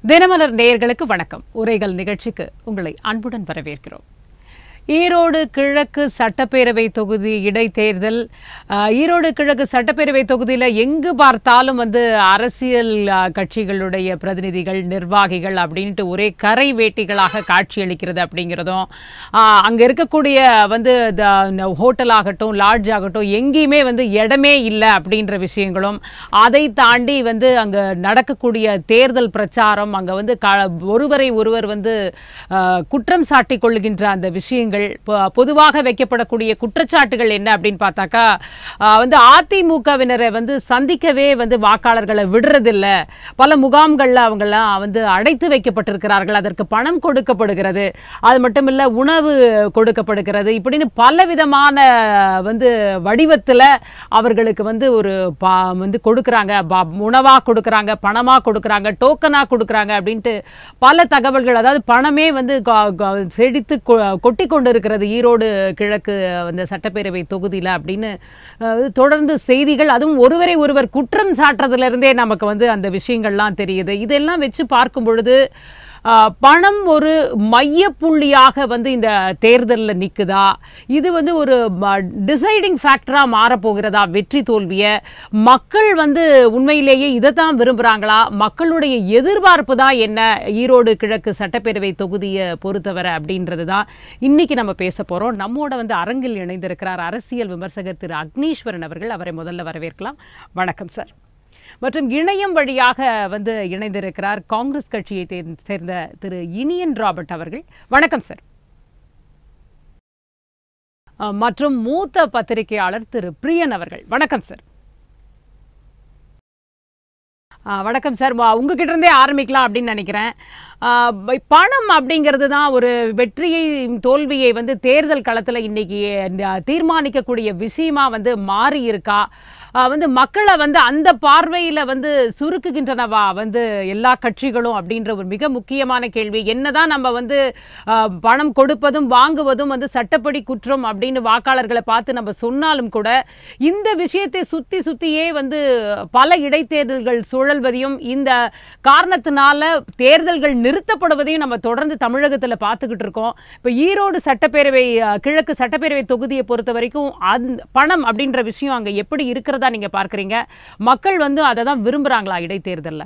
தினமலர் நேயர்களுக்கு வணக்கம் உரைகள் நிகழ்ச்சிக்கு உங்களை அன்புடன் வரவேற்கிறோம் ஈரோடு கிழக்கு சட்டப்பேரவை தொகுதி இடைத்தேர்தல் அஹ், ஈரோடு கிழக்கு சட்டப்பேரவை தொகுதியில் எங்கு பார்த்தாலும் வந்து அரசியல் அஹ், கட்சிகளுடைய பிரதிநிதிகள் நிர்வாகிகள் அப்படின்ட்டு ஒரே கரை வேட்டிகளாக காட்சியளிக்கிறது அப்படிங்கிறதும் அஹ், அங்க இருக்கக்கூடிய வந்து ஹோட்டல் ஆகட்டும் லாட்ஜ் ஆகட்டும் எங்கேயுமே வந்து இடமே இல்லை அப்படின்ற விஷயங்களும் அதை தாண்டி வந்து அங்க நடக்கக்கூடிய தேர்தல் பிரச்சாரம் அங்க வந்து க- ஒருவரை ஒருவர் வந்து அஹ், குற்றம் சாட்டிக் கொள்ளுகின்ற அந்த விஷயங்கள் பொ- பொதுவாக வைக்கப்படக்கூடிய குற்றச்சாட்டுகள் என்ன அப்படின்னு பார்த்தாக்கா அஹ், வந்து அதிமுகவினரை வந்து சந்திக்கவே வந்து வாக்காளர்களை விடுறதில்ல பல முகாம்கள்ல அவங்கெல்லாம் வந்து அடைத்து வைக்கப்பட்டிருக்கிறார்கள் அதற்கு பணம் கொடுக்கப்படுகிறது அது மட்டும் இல்ல உணவு கொடுக்கப்படுகிறது இப்படின்னு பல விதமான வந்து வடிவத்துல அவர்களுக்கு வந்து ஒரு பா- வந்து கொடுக்கறாங்க ப- உணவா கொடுக்கறாங்க பணமா கொடுக்கறாங்க டோக்கனா கொடுக்கறாங்க அப்படின்ட்டு பல தகவல்கள் அதாவது பணமே வந்து க- க- செழித்து கொ- கொட்டி கொண்டு இருக்கிறது ஈரோடு கிழக்கு அந்த சட்டப்பேரவை தொகுதியில அப்படின்னு அஹ், தொடர்ந்து செய்திகள் அதுவும் ஒருவரை ஒருவர் குற்றம் சாட்டுறதுல இருந்தே நமக்கு வந்து அந்த விஷயங்கள்லாம் தெரியுது இதெல்லாம் வச்சு பார்க்கும் பொழுது ஆஹ், பணம் ஒரு மையப்புள்ளியாக வந்து இந்த தேர்தலில் நிக்குதா இது வந்து ஒரு டிசைடிங் ஃபேக்டரா மாறப்போகிறதா வெற்றி தோல்விய மக்கள் வந்து உண்மையிலேயே இதை தான் விரும்புறாங்களா மக்களுடைய எதிர்பார்ப்பு தான் என்ன ஈரோடு கிழக்கு சட்டப்பேரவை தொகுதியை பொறுத்தவரை அப்படின்றது தான் இன்னைக்கு நம்ம பேச போறோம் நம்மோட வந்து அரங்கில் இணைந்திருக்கிறார் அரசியல் விமர்சகர் திரு அக்னீஸ்வரன் அவர்கள் அவரை முதல்ல வரவேற்கலாம் வணக்கம் சார் மற்றும் இணையம் வழியாக வந்து இணைந்திருக்கிறார் காங்கிரஸ் கட்சியை தேர்- சேர்ந்த திரு இனியன் ராபர்ட் அவர்கள் வணக்கம் சார் அஹ், மற்றும் மூத்த பத்திரிகையாளர் திரு பிரியன் அவர்கள் வணக்கம் சார் அஹ், வணக்கம் சார் வா- உங்ககிட்ட இருந்தே ஆரம்பிக்கலாம் அப்படின்னு நினைக்கிறேன் அஹ், ப- பணம் அப்படிங்கிறது தான் ஒரு வெற்றியை தோல்வியை வந்து தேர்தல் களத்தில் இன்னைக்கு அஹ், தீர்மானிக்கக்கூடிய விஷயமா வந்து மாறி இருக்கா அஹ், வந்து மக்களை வந்து அந்த பார்வையில் வந்து சுருக்குகின்றனவா வந்து எல்லா கட்சிகளும் அப்படின்ற ஒரு மிக முக்கியமான கேள்வி என்னதான் நம்ம வந்து அஹ், பணம் கொடுப்பதும் வாங்குவதும் வந்து சட்டப்படி குற்றம் அப்படின்னு வாக்காளர்களை பார்த்து நம்ம சொன்னாலும் கூட இந்த விஷயத்தை சுத்தி சுத்தியே வந்து பல இடைத்தேர்தல்கள் சுழல்வதையும் இந்த காரணத்தினால தேர்தல்கள் நிறுத்தப்படுவதையும் நம்ம தொடர்ந்து தமிழகத்துல பார்த்துக்கிட்டு இருக்கோம் இப்ப ஈரோடு சட்டப்பேரவை அஹ், கிழக்கு சட்டப்பேரவை தொகுதியை பொறுத்த வரைக்கும் அந்த பணம் அப்படின்ற விஷயம் அங்க எப்படி இருக்கிறதா நீங்க பார்க்கறீங்க மக்கள் வந்து அதை தான் விரும்புறாங்களா இடைத்தேர்தல்ல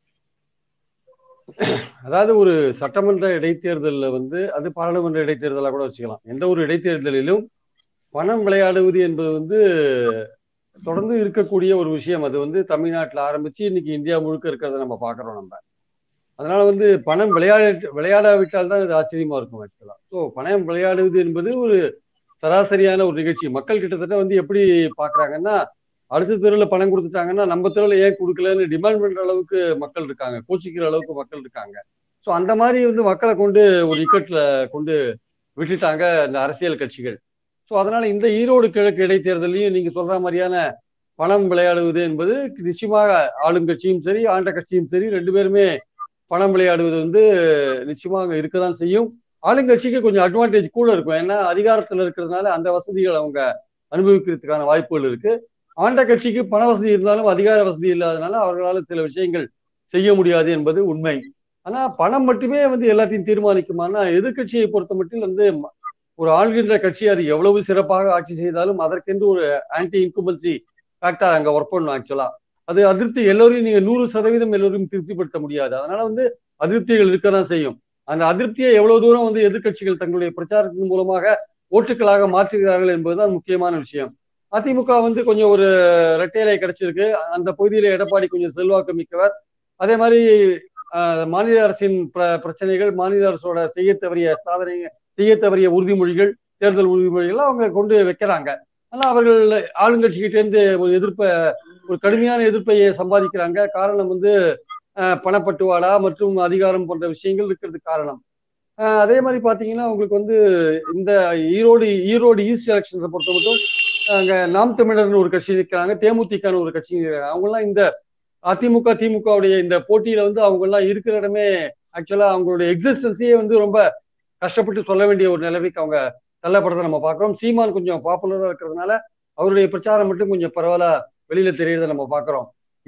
அதாவது ஒரு சட்டமன்ற இடைத்தேர்தல்ல வந்து அது பாராளுமன்ற இடைத்தேர்தலா கூட வச்சுக்கலாம் எந்த ஒரு இடைத்தேர்தலிலும் பணம் விளையாடுவது என்பது வந்து தொடர்ந்து இருக்கக்கூடிய ஒரு விஷயம் அது வந்து தமிழ்நாட்டில் ஆரம்பிச்சு இன்னைக்கு இந்தியா முழுக்க இருக்கிறத நம்ம பார்க்குறோம் நம்ம அதனால வந்து பணம் விளையாட விளையாடாவிட்டால் தான் இது ஆச்சரியமா இருக்கும் ஆக்சுவலா ஸோ பணம் விளையாடுவது என்பது ஒரு சராசரியான ஒரு நிகழ்ச்சி மக்கள் கிட்டத்தட்ட வந்து எப்படி பார்க்கறாங்கன்னா அடுத்த தெருவில் பணம் கொடுத்துட்டாங்கன்னா நம்ம தெருவில் ஏன் கொடுக்கலன்னு டிமாண்ட் பண்ற அளவுக்கு மக்கள் இருக்காங்க கோச்சிக்கிற அளவுக்கு மக்கள் இருக்காங்க ஸோ அந்த மாதிரி வந்து மக்களை கொண்டு ஒரு இக்கட்ல கொண்டு விட்டுட்டாங்க இந்த அரசியல் கட்சிகள் ஸோ அதனால இந்த ஈரோடு கிழக்கு இடைத்தேர்தலையும் நீங்க சொல்ற மாதிரியான பணம் விளையாடுவது என்பது நிச்சயமாக ஆளுங்கட்சியும் சரி ஆண்ட கட்சியும் சரி ரெண்டு பேருமே பணம் விளையாடுவது வந்து நிச்சயமாக இருக்கதான் செய்யும் ஆளுங்கட்சிக்கு கொஞ்சம் அட்வான்டேஜ் கூட இருக்கும் ஏன்னா அதிகாரத்தில் இருக்கிறதுனால அந்த வசதிகள் அவங்க அனுபவிக்கிறதுக்கான வாய்ப்புகள் இருக்கு ஆண்ட கட்சிக்கு பண வசதி இருந்தாலும் அதிகார வசதி இல்லாதனால அவர்களால் சில விஷயங்கள் செய்ய முடியாது என்பது உண்மை ஆனா பணம் மட்டுமே வந்து எல்லாத்தையும் தீர்மானிக்குமானா எதிர்க்கட்சியை பொறுத்த மட்டும் வந்து ம- ஒரு ஆள்கின்ற கட்சி அது எவ்வளவு சிறப்பாக ஆட்சி செய்தாலும் அதற்கென்று ஒரு ஆன்டி இன்குபன்சி ஃபேக்டர் அங்க ஒர்க் பண்ணும் ஆக்சுவலா அது அதிருப்தி எல்லோரையும் நீங்க நூறு சதவீதம் எல்லோரையும் திருப்திப்படுத்த முடியாது அதனால வந்து அதிருப்திகள் இருக்கதான் செய்யும் அந்த அதிருப்தியை எவ்வளவு தூரம் வந்து எதிர்க்கட்சிகள் தங்களுடைய பிரச்சாரத்தின் மூலமாக ஓட்டுகளாக மாற்றுகிறார்கள் என்பதுதான் முக்கியமான விஷயம் அதிமுக வந்து கொஞ்சம் ஒரு ரெட்டையலை கிடைச்சிருக்கு அந்த பகுதியில எடப்பாடி கொஞ்சம் செல்வாக்கு மிக்கவர் அதே மாதிரி ஆஹ், மாநில அரசின் பிர- பிரச்சனைகள் மாநில அரசோட செய்ய தவறிய சாதனை செய்ய தவறிய உறுதிமொழிகள் தேர்தல் உறுதிமொழிகள் அவங்க கொண்டு வைக்கிறாங்க ஆனா அவர்கள் ஆளுங்கட்சிகிட்ட இருந்து ஒரு எதிர்ப்பை ஒரு கடுமையான எதிர்ப்பை சம்பாதிக்கிறாங்க காரணம் வந்து ஆஹ், பணப்பட்டுவாடா மற்றும் அதிகாரம் போன்ற விஷயங்கள் இருக்கிறதுக்கு காரணம் ஆஹ், அதே மாதிரி பாத்தீங்கன்னா உங்களுக்கு வந்து இந்த ஈரோடு ஈரோடு ஈஸ்ட் எலெக்ஷன்ஸை பொறுத்த மட்டும் அங்க நாம் தமிழர்னு ஒரு கட்சி இருக்கிறாங்க தேமுதிகன்னு ஒரு கட்சி இருக்கிறாங்க அவங்க எல்லாம் இந்த அதிமுக திமுகவுடைய இந்த போட்டியில வந்து அவங்க எல்லாம் இருக்கிற இடமே ஆக்சுவலா அவங்களுடைய எக்ஸிஸ்டன்ஸையே வந்து ரொம்ப கஷ்டப்பட்டு சொல்ல வேண்டிய ஒரு நிலைமைக்கு அவங்க தள்ளப்படுறதை நம்ம பார்க்கிறோம் சீமான் கொஞ்சம் பாப்புலரா இருக்கிறதுனால அவருடைய பிரச்சாரம் மட்டும் கொஞ்சம் பரவாயில்ல வெளியில தெரியுறதை நம்ம பார்க்கிறோம்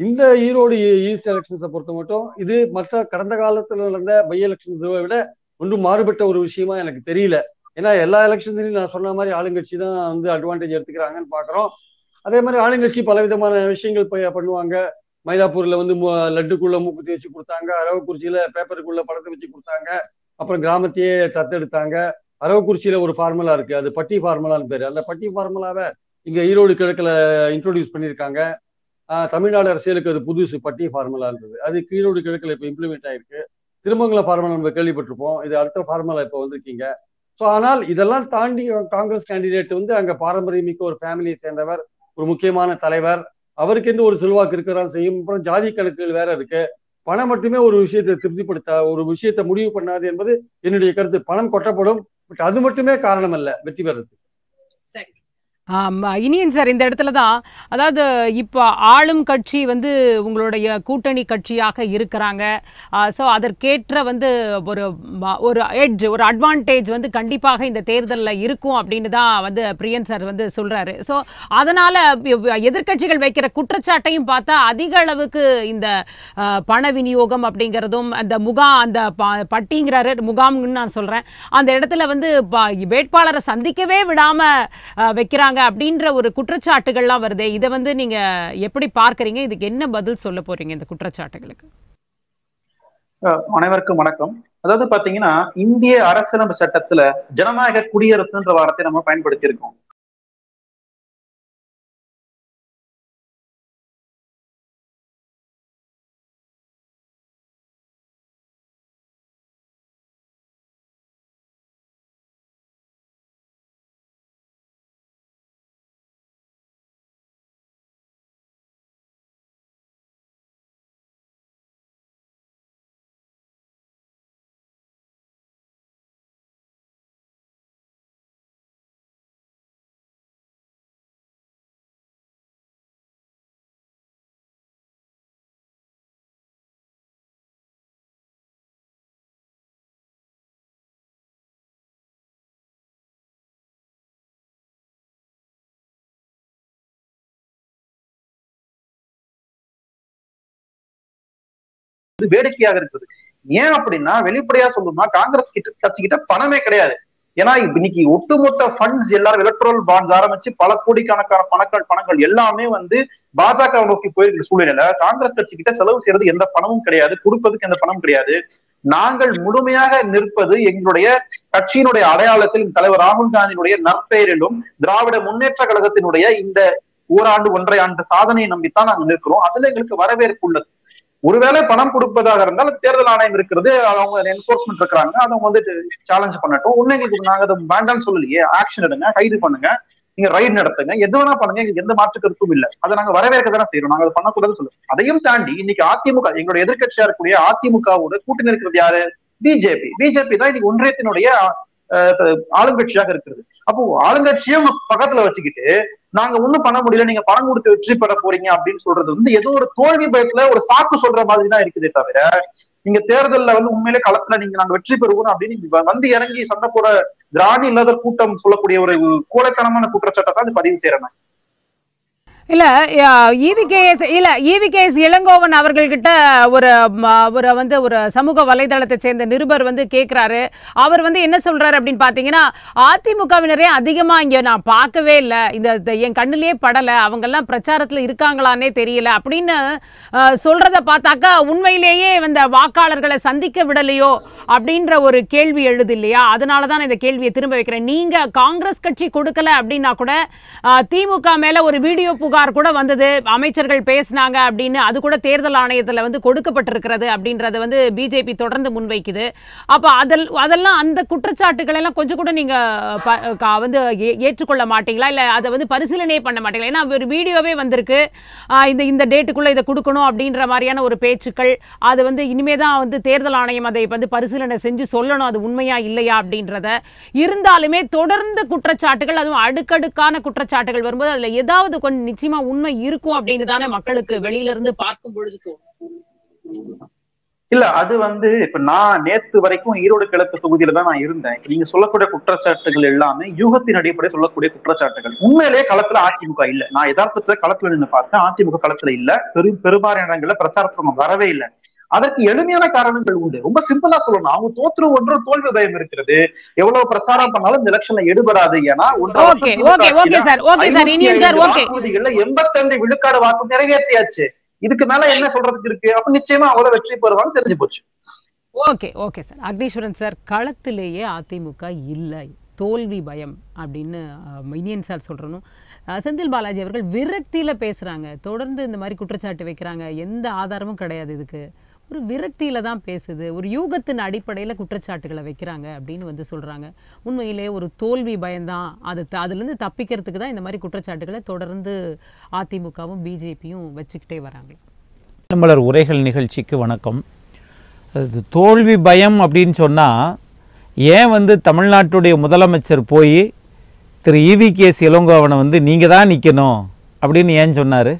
இந்த ஈரோடு ஈஸ்ட் எலெக்ஷன்ஸை பொறுத்த மட்டும் இது மற்ற கடந்த காலத்துல நடந்த பை எலெக்ஷன்ஸை விட ஒன்றும் மாறுபட்ட ஒரு விஷயமா எனக்கு தெரியல ஏன்னா எல்லா எலெக்ஷன்ஸ்லையும் நான் சொன்ன மாதிரி ஆளுங்கட்சி தான் வந்து அட்வான்டேஜ் எடுத்துக்கிறாங்கன்னு பாக்குறோம் அதே மாதிரி ஆளுங்கட்சி பலவிதமான விஷயங்கள் ப- பண்ணுவாங்க மயிலாப்பூர்ல வந்து மு- லட்டுக்குள்ள மூக்குத்தி வச்சு கொடுத்தாங்க அரவக்குறிச்சியில பேப்பருக்குள்ள படத்தை வச்சு கொடுத்தாங்க அப்புறம் கிராமத்தையே தத்தெடுத்தாங்க அரவக்குறிச்சியில ஒரு ஃபார்முலா இருக்கு அது பட்டி ஃபார்முலான்னு பேரு அந்த பட்டி ஃபார்முலாவை இங்க ஈரோடு கிழக்குல இன்ட்ரோடியூஸ் பண்ணியிருக்காங்க ஆஹ் தமிழ்நாடு அரசியலுக்கு அது புதுசு பட்டி ஃபார்முலான்றது அது ஈரோடு கிழக்குல இப்போ இம்ப்ளிமெண்ட் ஆயிருக்கு திருமங்கலம் ஃபார்முலா நம்ம கேள்விப்பட்டிருப்போம் இது அடுத்த ஃபார்முலா இப்போ வந்திருக்கீங்க ஸோ ஆனால் இதெல்லாம் தாண்டி காங்கிரஸ் கேண்டிடேட் வந்து அங்க பாரம்பரியமிக்க ஒரு ஃபேமிலியை சேர்ந்தவர் ஒரு முக்கியமான தலைவர் அவருக்கு என்று ஒரு செல்வாக்கு இருக்கதான் செய்யும் அப்புறம் ஜாதி கணக்குகள் வேற இருக்கு பணம் மட்டுமே ஒரு விஷயத்தை திருப்திப்படுத்த ஒரு விஷயத்தை முடிவு பண்ணாது என்பது என்னுடைய கருத்து பணம் கொட்டப்படும் பட் அது மட்டுமே காரணம் அல்ல வெற்றி பெறதுக்கு சரி ஆமா, இனியன் சார் இந்த இடத்துல தான் அதாவது இப்போ ஆளும் கட்சி வந்து உங்களுடைய கூட்டணி கட்சியாக இருக்கிறாங்க ஸோ அதற்கேற்ற வந்து ஒரு ம- ஒரு எட்ஜ் ஒரு அட்வான்டேஜ் வந்து கண்டிப்பாக இந்த தேர்தலில் இருக்கும் அப்படின்னு தான் வந்து பிரியன் சார் வந்து சொல்றாரு ஸோ அதனால எதிர்க்கட்சிகள் வைக்கிற குற்றச்சாட்டையும் பார்த்தா அதிக அளவுக்கு இந்த அஹ், பண விநியோகம் அப்படிங்கிறதும் அந்த முகாம் அந்த ப- பட்டிங்கிறாரு முகாம்னு நான் சொல்றேன் அந்த இடத்துல வந்து ப- வேட்பாளரை சந்திக்கவே விடாம அஹ், வைக்கிறாங்க அப்படின்ற ஒரு குற்றச்சாட்டுகள்லாம் வருதே இதை வந்து நீங்க எப்படி பார்க்கறீங்க இதுக்கு என்ன பதில் சொல்ல போறீங்க இந்த குற்றச்சாட்டுகளுக்கு அஹ் அனைவருக்கும் வணக்கம் அதாவது பாத்தீங்கன்னா இந்திய அரசியலமைப்பு சட்டத்துல ஜனநாயக குடியரசுன்ற வார்த்தையை நம்ம பயன்படுத்தி இருக்கோம் இது வேடிக்கையாக இருக்குது ஏன் அப்படின்னா வெளிப்படையா சொல்லணும்னா காங்கிரஸ் கிட்ட கட்சி கிட்ட பணமே கிடையாது ஏன்னா இப்ப இன்னைக்கு ஒட்டுமொத்த ஃபண்ட்ஸ் எல்லாரும் எலக்ட்ரல் பாண்ட்ஸ் ஆரம்பிச்சு பல கோடிக்கணக்கான பணங்கள் பணங்கள் எல்லாமே வந்து பாஜக நோக்கி போயிருக்கிற சூழ்நிலை காங்கிரஸ் கட்சி கிட்ட செலவு செய்யறது எந்த பணமும் கிடையாது கொடுப்பதுக்கு எந்த பணம் கிடையாது நாங்கள் முழுமையாக நிற்பது எங்களுடைய கட்சியினுடைய அடையாளத்தில் தலைவர் ராகுல் காந்தியினுடைய நற்பெயரிலும் திராவிட முன்னேற்ற கழகத்தினுடைய இந்த ஓராண்டு ஒன்றை ஆண்டு சாதனையை நம்பித்தான் நாங்க நிற்கிறோம் அதுல எங்களுக்கு வரவேற்பு உள்ளது ஒருவேளை பணம் கொடுப்பதாக இருந்தால் அது தேர்தல் ஆணையம் இருக்கிறது அவங்க என்போர்ஸ்மெண்ட் இருக்கிறாங்க அதை அவங்க வந்து சேலஞ்ச் பண்ணட்டும் ஒண்ணு எங்களுக்கு நாங்க அதை வேண்டாம்னு சொல்லலையே ஆக்ஷன் எடுங்க கைது பண்ணுங்க நீங்க ரைடு நடத்துங்க எது வேணா பண்ணுங்க எங்களுக்கு எந்த மாற்று கருத்தும் இல்ல அதை நாங்க வரவேற்க தானே செய்யறோம் நாங்க அதை பண்ணக்கூடாது சொல்லுவோம் அதையும் தாண்டி இன்னைக்கு அதிமுக எங்களுடைய எதிர்க்கட்சியா இருக்கக்கூடிய அதிமுகவோட கூட்டணி இருக்கிறது யாரு பிஜேபி பிஜேபி தான் இன்னைக்கு ஒன்றியத்தினுடைய அஹ், ஆளுங்கட்சியாக இருக்கிறது அப்போ ஆளுங்கட்சியும் பக்கத்துல வச்சுக்கிட்டு நாங்க ஒண்ணும் பண்ண முடியல நீங்க பணம் கொடுத்து வெற்றி பெற போறீங்க அப்படின்னு சொல்றது வந்து ஏதோ ஒரு தோல்வி பயத்துல ஒரு சாக்கு சொல்ற மாதிரி தான் இருக்குதே தவிர நீங்க தேர்தல்ல வந்து உண்மையிலே களத்துல நீங்க நாங்க வெற்றி பெறுவோம் அப்படின்னு நீங்க வந்து இறங்கி சண்டை போட திராணி இல்லாத கூட்டம் சொல்லக்கூடிய ஒரு கோழைத்தனமான குற்றச்சாட்டை தான் இது பதிவு செய்யறேன் இல்ல இவிகேஎஸ் இல்ல இவிகேஎஸ் இளங்கோவன் அவர்கள்கிட்ட ஒரு ம, ஒரு வந்து ஒரு சமூக வலைதளத்தை சேர்ந்த நிருபர் வந்து கேக்குறாரு அவர் வந்து என்ன சொல்றாரு அப்படின்னு பாத்தீங்கன்னா அதிமுகவினரே அதிகமா இங்க நான் பார்க்கவே இல்ல இந்த இந்த என் கண்ணிலே படல அவங்க எல்லாம் பிரச்சாரத்துல இருக்காங்களான்னே தெரியல அப்படின்னு அஹ், சொல்றத பார்த்தாக்கா உண்மையிலேயே இந்த வாக்காளர்களை சந்திக்க விடலையோ அப்படின்ற ஒரு கேள்வி எழுது இல்லையா அதனால தான் நான் இந்த கேள்வியை திரும்ப வைக்கிறேன் நீங்க காங்கிரஸ் கட்சி கொடுக்கல அப்படின்னா கூட அஹ், திமுக மேல ஒரு வீடியோ புகார் கூட வந்தது அமைச்சர்கள் பேசினாங்க அப்படின்னு அது கூட தேர்தல் ஆணையத்துல வந்து கொடுக்கப்பட்டிருக்கிறது அப்படின்றத வந்து பிஜேபி தொடர்ந்து முன்வைக்குது அப்ப அதில் அதெல்லாம் அந்த குற்றச்சாட்டுகள் எல்லாம் கொஞ்சம் கூட நீங்க ப- க- வந்து ஏ- ஏற்றுக்கொள்ள மாட்டீங்களா இல்ல அதை வந்து பரிசீலனையே பண்ண மாட்டீங்களா ஏன்னா ஒரு வீடியோவே வந்திருக்கு ஆஹ் இந்த இந்த டேட்டுக்குள்ள இதை கொடுக்கணும் அப்படின்ற மாதிரியான ஒரு பேச்சுக்கள் அது வந்து இனிமே தான் வந்து தேர்தல் ஆணையம் அதை வந்து பரிசீலனை செஞ்சு சொல்லணும் அது உண்மையா இல்லையா அப்படின்றத இருந்தாலுமே தொடர்ந்து குற்றச்சாட்டுகள் அதுவும் அடுக்கடுக்கான குற்றச்சாட்டுகள் வரும்போது அதுல ஏதாவது கொஞ்சம் நிச்சயமா உண்மை இருக்கும் அப்படின்னு தானே மக்களுக்கு வெளியில இருந்து பார்க்கும் பொழுது தோணும் இல்ல அது வந்து இப்ப நான் நேத்து வரைக்கும் ஈரோடு கிழக்கு தொகுதியில தான் நான் இருந்தேன் நீங்க சொல்லக்கூடிய குற்றச்சாட்டுகள் எல்லாமே யூகத்தின் அடிப்படையில் சொல்லக்கூடிய குற்றச்சாட்டுகள் உண்மையிலேயே களத்துல அதிமுக இல்ல நான் யதார்த்தத்துல களத்துல நின்று பார்த்தேன் அதிமுக களத்துல இல்ல பெரும் பெரும்பாலான இடங்கள்ல பிரச்சாரத்துக்கு அவங்க வரவே இல்லை அதற்கு எளிமையான காரணங்கள் உண்டு ரொம்ப சிம்பிளா சொல்லணும் அவங்க தோற்று ஒன்று தோல்வி பயம் இருக்கிறது எவ்வளவு பிரச்சாரம் பண்ணாலும் இந்த எலெக்ஷன்ல எடுபடாது ஏன்னா ஒன்றரை வருஷம் ஓகே திமுக ஓகே ஓகே ஆட்சியில sir okay sir Iniyan sir 55 okay வாக்குறுதிகள்ல எண்பத்தைந்து விழுக்காடு வாக்கு நிறைவேற்றியாச்சு இதுக்கு மேல என்ன சொல்றதுக்கு இருக்கு அப்ப நிச்சயமா அவங்க வெற்றி பெறுவாங்க தெரிஞ்சு போச்சு okay okay sir Agneeswaran sir களத்திலேயே அதிமுக இல்லை தோல்வி பயம் அப்படின்னு அஹ், இனியன் சார் சொல்கிறனும் செந்தில் பாலாஜி அவர்கள் விரக்தியில் பேசுகிறாங்க தொடர்ந்து இந்த மாதிரி குற்றச்சாட்டு வைக்கிறாங்க எந்த ஆதாரமும் கிடையாது இதுக்கு ஒரு விரக்தியில தான் பேசுது ஒரு யூகத்தின் அடிப்படையில் குற்றச்சாட்டுகளை வைக்கிறாங்க அப்படின்னு வந்து சொல்கிறாங்க உண்மையிலே ஒரு தோல்வி பயம்தான் அது த- அதுலேருந்து தப்பிக்கிறதுக்கு தான் இந்த மாதிரி குற்றச்சாட்டுகளை தொடர்ந்து அதிமுகவும் பிஜேபியும் வச்சுக்கிட்டே வராங்க நம்மளர் உரைகள் நிகழ்ச்சிக்கு வணக்கம் அது தோல்வி பயம் அப்படின்னு சொன்னால் ஏன் வந்து தமிழ்நாட்டுடைய முதலமைச்சர் போய் திரு இவி கேஸ் இளங்கோவனை வந்து நீங்கள் தான் நிற்கணும் அப்படின்னு ஏன் சொன்னார்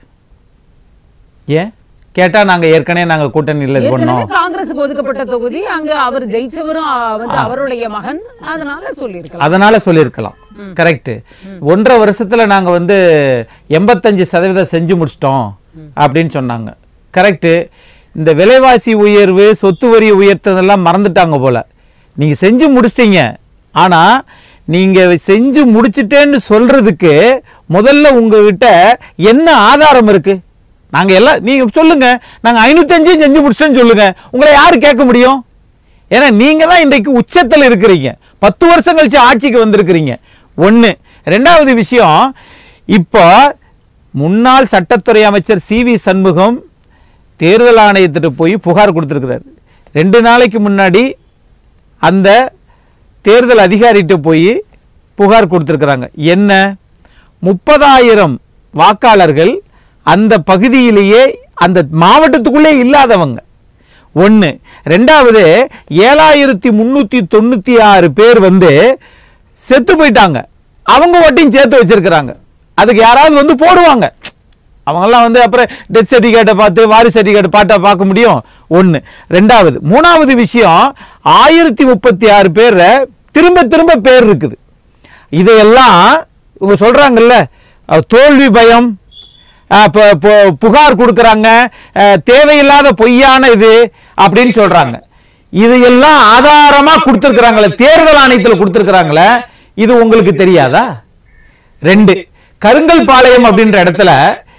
ஏன் கேட்டால் நாங்கள் ஏற்கனவே நாங்கள் கூட்டணியில் இது ஏற்கனவே பண்ணோம் காங்கிரஸுக்கு ஒதுக்கப்பட்ட தொகுதி அங்க அவர் ஜெயிச்சவரும் ஆ, வந்து அவருடைய மகன் அதனால சொல்லியிருக்கலாம் அதனால சொல்லியிருக்கலாம் கரெக்டு ஒன்றரை வருஷத்துல நாங்க வந்து எண்பத்தஞ்சு சதவீதம் செஞ்சு முடிச்சிட்டோம் அப்படின்னு சொன்னாங்க கரெக்டு இந்த விலைவாசி உயர்வு சொத்து வரி உயர்த்ததெல்லாம் மறந்துட்டாங்க போல நீங்க செஞ்சு முடிச்சிட்டீங்க ஆனா நீங்க செஞ்சு முடிச்சிட்டேன்னு சொல்றதுக்கு முதல்ல உங்ககிட்ட என்ன ஆதாரம் இருக்கு நாங்க எல்லாம் நீங்க சொல்லுங்க நாங்க ஐநூத்தஞ்சையும் செஞ்சு முடிச்சிட்டோன்னு சொல்லுங்க உங்களை யாரு கேட்க முடியும் ஏன்னா நீங்க தான் இன்றைக்கு உச்சத்தில் இருக்கிறீங்க பத்து வருஷம் கழிச்சு ஆட்சிக்கு வந்திருக்கிறீங்க ஒன்று ரெண்டாவது விஷயம் இப்போ முன்னாள் சட்டத்துறை அமைச்சர் சி வி சண்முகம் தேர்தல் ஆணையத்திட்ட போய் புகார் கொடுத்துருக்கிறார் ரெண்டு நாளைக்கு முன்னாடி அந்த தேர்தல் அதிகாரிகிட்ட போய் புகார் கொடுத்துருக்குறாங்க என்ன முப்பதாயிரம் வாக்காளர்கள் அந்த பகுதியிலேயே அந்த மாவட்டத்துக்குள்ளே இல்லாதவங்க ஒன்று ரெண்டாவது ஏழாயிரத்தி முந்நூற்றி தொண்ணூற்றி ஆறு பேர் வந்து செத்து போயிட்டாங்க அவங்க ஓட்டையும் சேர்த்து வச்சிருக்கிறாங்க அதுக்கு யாராவது வந்து போடுவாங்க அவங்கெல்லாம் வந்து அப்புறம் டெத் சர்டிஃபிகேட்டை பார்த்து வாரிசு சர்டிஃபிகேட் பார்த்தா பார்க்க முடியும் ஒன்று ரெண்டாவது மூணாவது விஷயம் ஆயிரத்தி முப்பத்தி ஆறு பேர் திரும்ப திரும்ப பேர் இருக்குது இதையெல்லாம் இவங்க சொல்கிறாங்கல்ல அஹ், தோல்வி பயம் அஹ், பு- பு- புகார் கொடுக்குறாங்க அஹ், தேவையில்லாத பொய்யான இது அப்படின்னு சொல்றாங்க இதையெல்லாம் ஆதாரமா கொடுத்துருக்குறாங்களே தேர்தல் ஆணையத்தில் கொடுத்துருக்குறாங்களே இது உங்களுக்கு தெரியாதா ரெண்டு கருங்கல் பாளையம் அப்படின்ற இடத்துல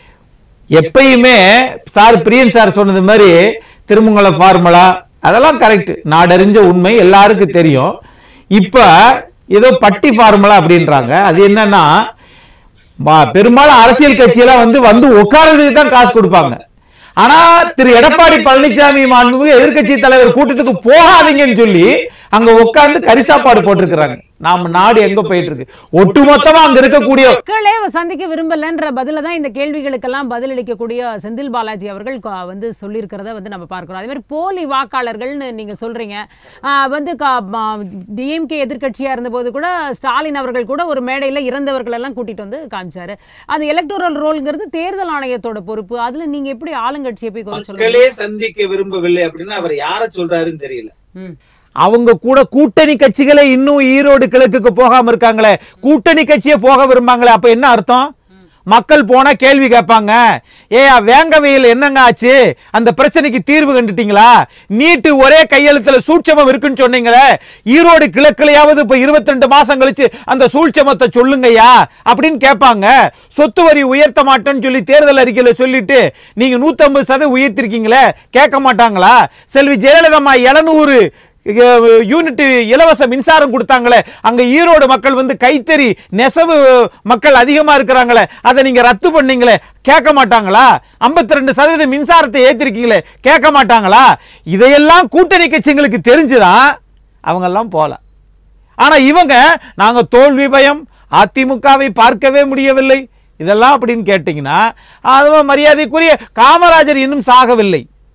எப்பயுமே சார் பிரியன் சார் சொன்னது மாதிரி திருமங்கல ஃபார்முலா அதெல்லாம் கரெக்ட் நாடறிஞ்ச உண்மை எல்லாருக்கும் தெரியும் இப்ப ஏதோ பட்டி ஃபார்முலா அப்படின்றாங்க அது என்னன்னா ம- பெரும்பாலும் அரசியல் கட்சியெல்லாம் வந்து வந்து உட்கார்றதுக்கு தான் காசு கொடுப்பாங்க ஆனா திரு எடப்பாடி பழனிசாமி மாண்புமிகு எதிர்க்கட்சி தலைவர் கூட்டத்துக்கு போகாதீங்கன்னு சொல்லி அங்க உட்கார்ந்து கரிசாப்பாடு போட்டிருக்கிறாங்க நாம நாடு எங்க போயிட்டு இருக்கு ஒட்டுமொத்தமா அங்க இருக்கக்கூடிய மக்களே சந்திக்க விரும்பலன்ற பதில தான் இந்த கேள்விகளுக்கெல்லாம் பதிலளிக்கக்கூடிய செந்தில் பாலாஜி அவர்கள் க- வந்து சொல்லியிருக்கிறத வந்து நம்ம பார்க்கிறோம் அதே மாதிரி போலி வாக்காளர்கள்னு நீங்க சொல்றீங்க ஆஹ் வந்து டிஎம்கே எதிர்க்கட்சியா இருந்தபோது கூட ஸ்டாலின் அவர்கள் கூட ஒரு மேடையில இறந்தவர்கள் எல்லாம் கூட்டிட்டு வந்து காமிச்சாரு அந்த எலக்டோரல் ரோல்ங்கிறது தேர்தல் ஆணையத்தோட பொறுப்பு அதுல நீங்க எப்படி ஆளுங்கட்சியை போய் குறை சொல்லுங்க மக்களே சந்திக்க விரும்பவில்லை அப்படின்னா அவர் யார சொல்றாருன்னு தெரியல ம். அவங்க கூட கூட்டணி கட்சிகளே இன்னும் ஈரோடு கிழக்குக்கு போகாம இருக்காங்களே கூட்டணி கட்சியே போக விரும்பாங்களே அப்ப என்ன அர்த்தம் மக்கள் போனா கேள்வி கேட்பாங்க ஏ வேங்கவையில் என்னங்க ஆச்சு அந்த பிரச்சனைக்கு தீர்வு கண்டுட்டீங்களா நீட்டு ஒரே கையெழுத்துல சூட்சமம் இருக்குன்னு சொன்னீங்களே ஈரோடு கிழக்குலையாவது இப்ப 22 மாசம் கழிச்சு அந்த சூழ்ச்சமத்தை சொல்லுங்கய்யா அப்படின்னு கேட்பாங்க சொத்து வரி உயர்த்த மாட்டேன்னு சொல்லி தேர்தல் அறிக்கையில சொல்லிட்டு நீங்க 150 சதவீதம் உயர்த்திருக்கீங்களே கேட்க மாட்டாங்களா செல்வி ஜெயலலிதா எழுநூறு யூனிட் இலவச மின்சாரம் கொடுத்தாங்களே அங்க ஈரோடு மக்கள் வந்து கைத்தறி நெசவு மக்கள் அதிகமா இருக்கிறாங்களே அதை நீங்க ரத்து பண்ணீங்களே கேட்க மாட்டாங்களா 52% ரெண்டு சதவீதம் மின்சாரத்தை ஏத்திருக்கீங்களே கேட்க மாட்டாங்களா இதையெல்லாம் கூட்டணி கட்சிங்களுக்கு தெரிஞ்சுதான் அவங்கெல்லாம் போல ஆனா இவங்க நாங்க தோல்வி பயம் அதிமுகவை பார்க்கவே முடியவில்லை இதெல்லாம் அப்படின்னு கேட்டீங்கன்னா அதுவும் மரியாதைக்குரிய காமராஜர் இன்னும் சாகவில்லை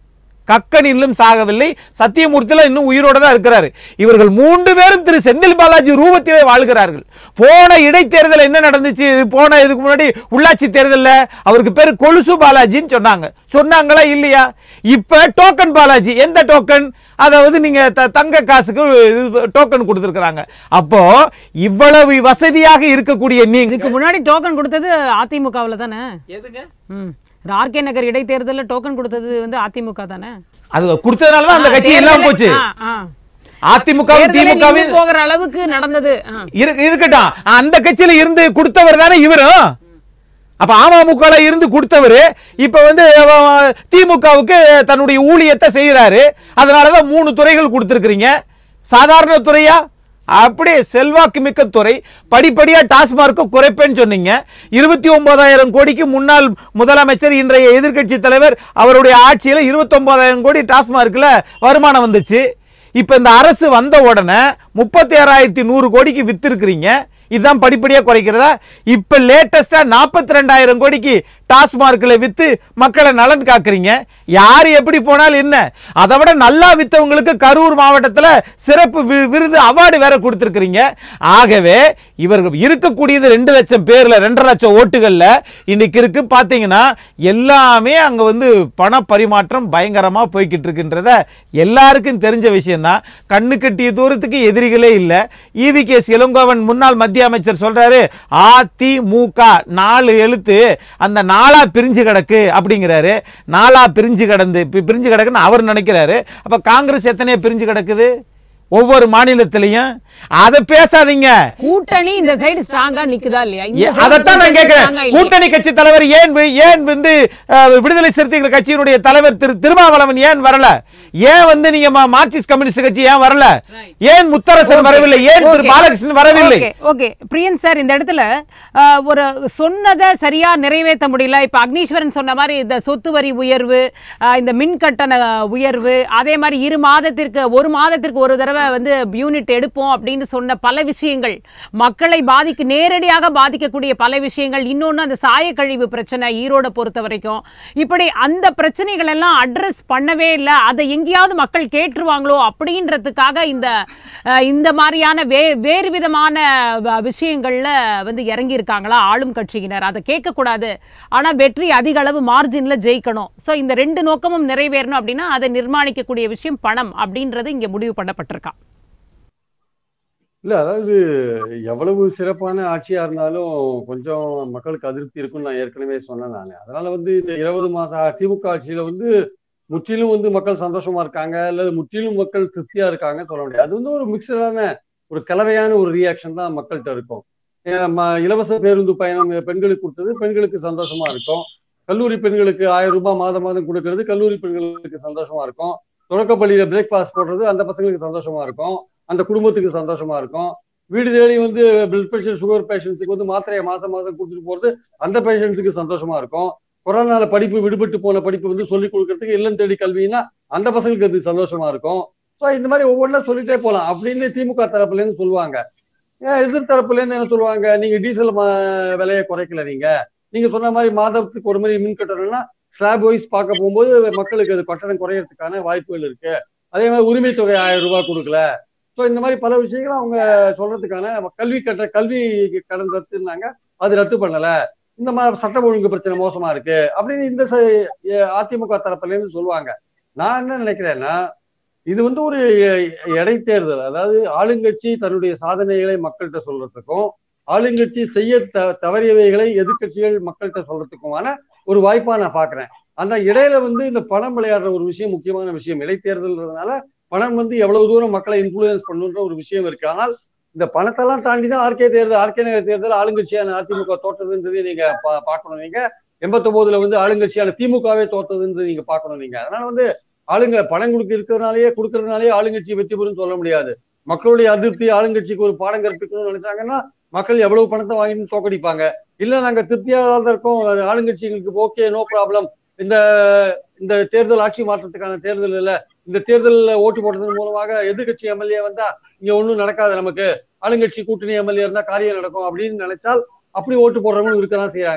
கக்கனிலும் சாகவில்லை சத்தியமூர்த்தில இன்னும் உயிரோட தான் இருக்கிறாரு இவர்கள் மூன்று பேரும் திரு செந்தில் பாலாஜி ரூபத்திலே வாழ்கிறார்கள் போன இடைத்தேர்தல் என்ன நடந்துச்சு இது போன இதுக்கு முன்னாடி உள்ளாட்சி தேர்தல்ல அவருக்கு பேர் கொலுசு பாலாஜின்னு சொன்னாங்க சொன்னாங்களா இல்லையா இப்ப டோக்கன் பாலாஜி எந்த டோக்கன் அதாவது நீங்க த- தங்க காசுக்கு டோக்கன் கொடுத்துருக்காங்க அப்போ இவ்வளவு வசதியாக இருக்கக்கூடிய நீங்க இதுக்கு முன்னாடி டோக்கன் கொடுத்தது அதிமுகவில் தானே எதுங்க ம் ஆர்கே நகர் இடைத்தேர்தலில் டோக்கன் கொடுத்தது வந்து அதிமுக தானே அது கொடுத்ததுனால தான் அந்த கட்சி இல்லாம போச்சு ஆ, ஆ. அதிமுகவும் தேர்தலே திமுகவும் நின்னு போகிற அளவுக்கு நடந்தது ஆ. இரு- இருக்கட்டும் அந்த கட்சியில இருந்து கொடுத்தவர் தானே இவரும் அப்ப அமமுக இருந்து கொடுத்தவர் இப்ப வந்து அஹ், திமுகவுக்கு தன்னுடைய ஊழியத்தை செய்யறாரு அதனாலதான் மூணு துறைகள் கொடுத்திருக்கிறீங்க சாதாரண துறையா அப்படியே செல்வாக்கு மிக்க துறை படிப்படியா டாஸ்மார்க்கு குறைப்பேன்னு சொன்னீங்க இருபத்தி ஒன்பதாயிரம் கோடிக்கு முன்னாள் முதலமைச்சர் இன்றைய எதிர்க்கட்சி தலைவர் அவருடைய ஆட்சியில இருபத்தி ஒன்பதாயிரம் கோடி டாஸ்மார்க்ல வருமானம் வந்துச்சு இப்ப இந்த அரசு வந்த உடனே முப்பத்தி ஆறாயிரத்தி நூறு கோடிக்கு வித்திருக்கிறீங்க இதுதான் படிப்படியா குறைக்கிறதா இப்ப லேட்டஸ்டா நாற்பத்தி ரெண்டாயிரம் கோடிக்கு டாஸ்மார்க்ல வித்து மக்களை நலன் காக்குறீங்க யார் எப்படி போனாலும் என்ன அதை விட நல்லா வித்தவங்களுக்கு கரூர் மாவட்டத்தில் சிறப்பு வி- விருது அவார்டு வேற கொடுத்துருக்கிறீங்க ஆகவே இவர்கள் இருக்கக்கூடியது ரெண்டு லட்சம் பேர்ல ரெண்டரை லட்சம் ஓட்டுகள்ல இன்னைக்கு இருக்கு பாத்தீங்கன்னா எல்லாமே அங்க வந்து பண பரிமாற்றம் பயங்கரமா போய்கிட்டு இருக்குன்றத எல்லாருக்கும் தெரிஞ்ச விஷயம்தான் கண்ணு கட்டிய தூரத்துக்கு எதிரிகளே இல்லை ஈவி கேஸ் இளங்கோவன் முன்னாள் மத்திய அமைச்சர் சொல்றாரு அதிமுக நாலு எழுத்து அந்த நாளா பிரிஞ்சு கிடக்கு அப்படிங்கிறாரு நாளா பிரிஞ்சு கிடந்து பி- பிரிஞ்சு கிடக்குன்னு அவர் நினைக்கிறாரு அப்ப காங்கிரஸ் எத்தனையோ பிரிஞ்சு கிடக்குது ஒவ்வொரு மாநிலத்திலையும் அதை பேசாதீங்க கூட்டணி இந்த சைடு ஸ்ட்ராங்கா நிக்குதா இல்லையா இந்த ஏ- side அதைத்தான் நான் strong-ஆ கேட்கிறேன் இல்லையா? கூட்டணி கட்சி தலைவர் ஏன் வி- ஏன் வந்து அஹ், விடுதலை சிறுத்தைகள் கட்சியினுடைய தலைவர் திரு திருமாவளவன் ஏன் வரல ஏன் வந்து நீங்க மா- மார்க்சிஸ்ட் கம்யூனிஸ்ட் கட்சி ஏன் வரல ஏன் முத்தரசன் வரவில்லை ஏன் திரு Okay. பாலகிருஷ்ணன் வரவில்லை ஓகே ஓகே பிரியன் சார் இந்த இடத்துல அஹ், ஒரு சொன்னதை சரியா நிறைவேற்ற முடியல இப்ப அக்னீஸ்வரன் சொன்ன மாதிரி இந்த சொத்து வரி உயர்வு அஹ், இந்த மின் கட்டண உயர்வு அதே மாதிரி இரு மாதத்திற்கு ஒரு மாதத்திற்கு ஒரு தடவை வந்து யூனிட் எடுப்போம் அப்படின்னு சொன்ன பல விஷயங்கள் மக்களை பாதிக்க நேரடியாக பாதிக்கக்கூடிய பல விஷயங்கள் இன்னொன்னு அந்த சாயக்கழிவு பிரச்சனை ஈரோட பொறுத்த வரைக்கும் இப்படி அந்த பிரச்சனைகள் எல்லாம் அட்ரஸ் பண்ணவே இல்லை அதை எங்கேயாவது மக்கள் கேட்டுருவாங்களோ அப்படின்றதுக்காக இந்த அஹ், இந்த மாதிரியான வே வேறு விதமான வ- விஷயங்கள்ல வந்து இறங்கி இருக்காங்களா ஆளும் கட்சியினர் அதை கேட்கக்கூடாது ஆனா வெற்றி அதிக அளவு மார்ஜின்ல ஜெயிக்கணும் ஸோ இந்த ரெண்டு நோக்கமும் நிறைவேறணும் அப்படின்னா அதை நிர்மாணிக்கக்கூடிய விஷயம் பணம் அப்படின்றது இங்க முடிவு பண்ணப்பட்டிருக்கா இல்ல அதாவது எவ்வளவு சிறப்பான ஆட்சியா இருந்தாலும் கொஞ்சம் மக்களுக்கு அதிருப்தி இருக்கும்னு நான் ஏற்கனவே சொன்னேன் நான் அதனால வந்து இந்த இருபது மாச திமுக ஆட்சியில வந்து முற்றிலும் வந்து மக்கள் சந்தோஷமா இருக்காங்க அல்லது முற்றிலும் மக்கள் திருப்தியா இருக்காங்க சொல்ல முடியாது அது வந்து ஒரு மிக்சடான ஒரு கலவையான ஒரு ரியாக்ஷன் தான் மக்கள்கிட்ட இருக்கும் ஏன் ம- இலவச பேருந்து பயணம் பெண்களுக்கு கொடுத்தது பெண்களுக்கு சந்தோஷமா இருக்கும் கல்லூரி பெண்களுக்கு ஆயிரம் ரூபாய் மாதம் மாதம் கொடுக்கறது கல்லூரி பெண்களுக்கு சந்தோஷமா இருக்கும் தொடக்கப்பள்ளியில பிரேக்ஃபாஸ்ட் போடுறது அந்த பசங்களுக்கு சந்தோஷமா இருக்கும் அந்த குடும்பத்துக்கு சந்தோஷமா இருக்கும் வீடு தேடி வந்து பிளட் பிரஷர் சுகர் பேஷண்ட்ஸுக்கு வந்து மாத்திரையை மாசம் மாசம் கொடுத்துட்டு போறது அந்த பேஷண்ட்ஸுக்கு சந்தோஷமா இருக்கும் கொரோனால படிப்பு விடுபட்டு போன படிப்பு வந்து சொல்லிக் கொடுக்கறதுக்கு இல்லம் தேடி கல்வினா அந்த பசங்களுக்கு அது சந்தோஷமா இருக்கும் ஸோ இந்த மாதிரி ஒவ்வொன்றா சொல்லிட்டே போலாம் அப்படின்னு திமுக தரப்புல இருந்து சொல்லுவாங்க ஏன் எதிர் தரப்புல இருந்து என்ன சொல்லுவாங்க நீங்க டீசல் ம- விலையை குறைக்கல நீங்க நீங்க சொன்ன மாதிரி மாதத்துக்கு ஒரு மாதிரி மின் கட்டணம்னா ஸ்லாப் வைஸ் பார்க்க போகும்போது மக்களுக்கு அது கட்டணம் குறையறதுக்கான வாய்ப்புகள் இருக்கு அதே மாதிரி உரிமை தொகை ஆயிரம் ரூபாய் கொடுக்கல ஸோ இந்த மாதிரி பல விஷயங்கள் அவங்க சொல்றதுக்கான கல்வி கட்ட கல்வி கடன் ரத்துனாங்க அது ரத்து பண்ணல இந்த மாதிரி சட்ட ஒழுங்கு பிரச்சனை மோசமா இருக்கு அப்படின்னு இந்த ச- எ- அதிமுக தரப்புல இருந்து சொல்லுவாங்க நான் என்ன நினைக்கிறேன்னா இது வந்து ஒரு எ- இடைத்தேர்தல் அதாவது ஆளுங்கட்சி தன்னுடைய சாதனைகளை மக்கள்கிட்ட சொல்றதுக்கும் ஆளுங்கட்சி செய்ய த தவறியவைகளை எதிர்க்கட்சிகள் மக்கள்கிட்ட சொல்றதுக்குமான ஒரு வாய்ப்பா நான் பாக்குறேன் அந்த இடையில வந்து இந்த பணம் விளையாடுற ஒரு விஷயம் முக்கியமான விஷயம் இடைத்தேர்தல்ன்றதுனால பணம் வந்து எவ்வளவு தூரம் மக்களை இன்ஃபுளுயன்ஸ் பண்ணுன்ற ஒரு விஷயம் இருக்கு ஆனால் இந்த பணத்தெல்லாம் தாண்டி தான் ஆர்கே தேர்தல் ஆர்கே நகர் தேர்தல் ஆளுங்கட்சியான அதிமுக தோற்றதுன்றதை நீங்க பா- பார்க்கணும் நீங்க எண்பத்தொன்பதுல வந்து ஆளுங்கட்சியான திமுகவே தோற்றதுன்றது நீங்க பார்க்கணும் நீங்க அதனால வந்து ஆளுங்க பணம் கொடுக்க இருக்கிறதுனாலயே கொடுக்கறதுனாலயே ஆளுங்கட்சி வெற்றி பெறும் சொல்ல முடியாது மக்களுடைய அதிருப்தி ஆளுங்கட்சிக்கு ஒரு பாடம் கற்பிக்கணும்னு நினைச்சாங்கன்னா மக்கள் எவ்வளவு பணத்தை வாங்கிட்டு தோக்கடிப்பாங்க இல்ல நாங்க திருப்தியாக தான் இருக்கோம் அது ஆளுங்கட்சிகளுக்கு ஓகே நோ ப்ராப்ளம் இந்த இந்த தேர்தல் ஆட்சி மாற்றத்துக்கான தேர்தல் இல்ல இந்த தேர்தலில் ஓட்டு போட்டதன் மூலமாக எதிர்கட்சி எம்எல்ஏ வந்தா இங்க ஒண்ணும் நடக்காது நமக்கு ஆளுங்கட்சி கூட்டணி எம்எல்ஏ இருந்தா காரியம் நடக்கும் அப்படின்னு நினைச்சால் அப்படி ஓட்டு போடுறவங்களும் இருக்கதான் செய்யறாங்க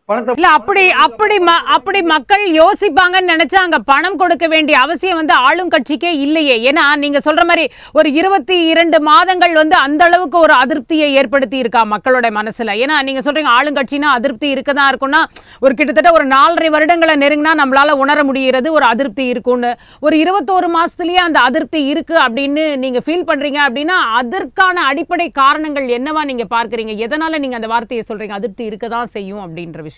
பணத்தை இல்ல அப்படி அப்படி ம- அப்படி மக்கள் யோசிப்பாங்கன்னு நினைச்சா அங்க பணம் கொடுக்க வேண்டிய அவசியம் வந்து ஆளும் கட்சிக்கே இல்லையே ஏன்னா நீங்க சொல்ற மாதிரி ஒரு இருபத்தி இரண்டு மாதங்கள் வந்து அந்த அளவுக்கு ஒரு அதிருப்தியை ஏற்படுத்தி இருக்கா மக்களோட மனசுல ஏன்னா நீங்க சொல்றீங்க ஆளுங்கட்சினா அதிருப்தி இருக்கதான் இருக்கும்னா ஒரு கிட்டத்தட்ட ஒரு நாலரை வருடங்களை நெருங்கினா நம்மளால உணர முடிகிறது ஒரு அதிருப்தி இருக்கும்னு ஒரு இருபத்தோரு மாசத்துலயே அந்த அதிருப்தி இருக்கு அப்படின்னு நீங்க ஃபீல் பண்றீங்க அப்படின்னா அதற்கான அடிப்படை காரணங்கள் என்னவா நீங்க பார்க்கறீங்க எதனால நீங்க அந்த வார்த்தையை சொல்றீங்க அதிருப்தி இருக்கதான் செய்யும் அப்படின்ற விஷயத்த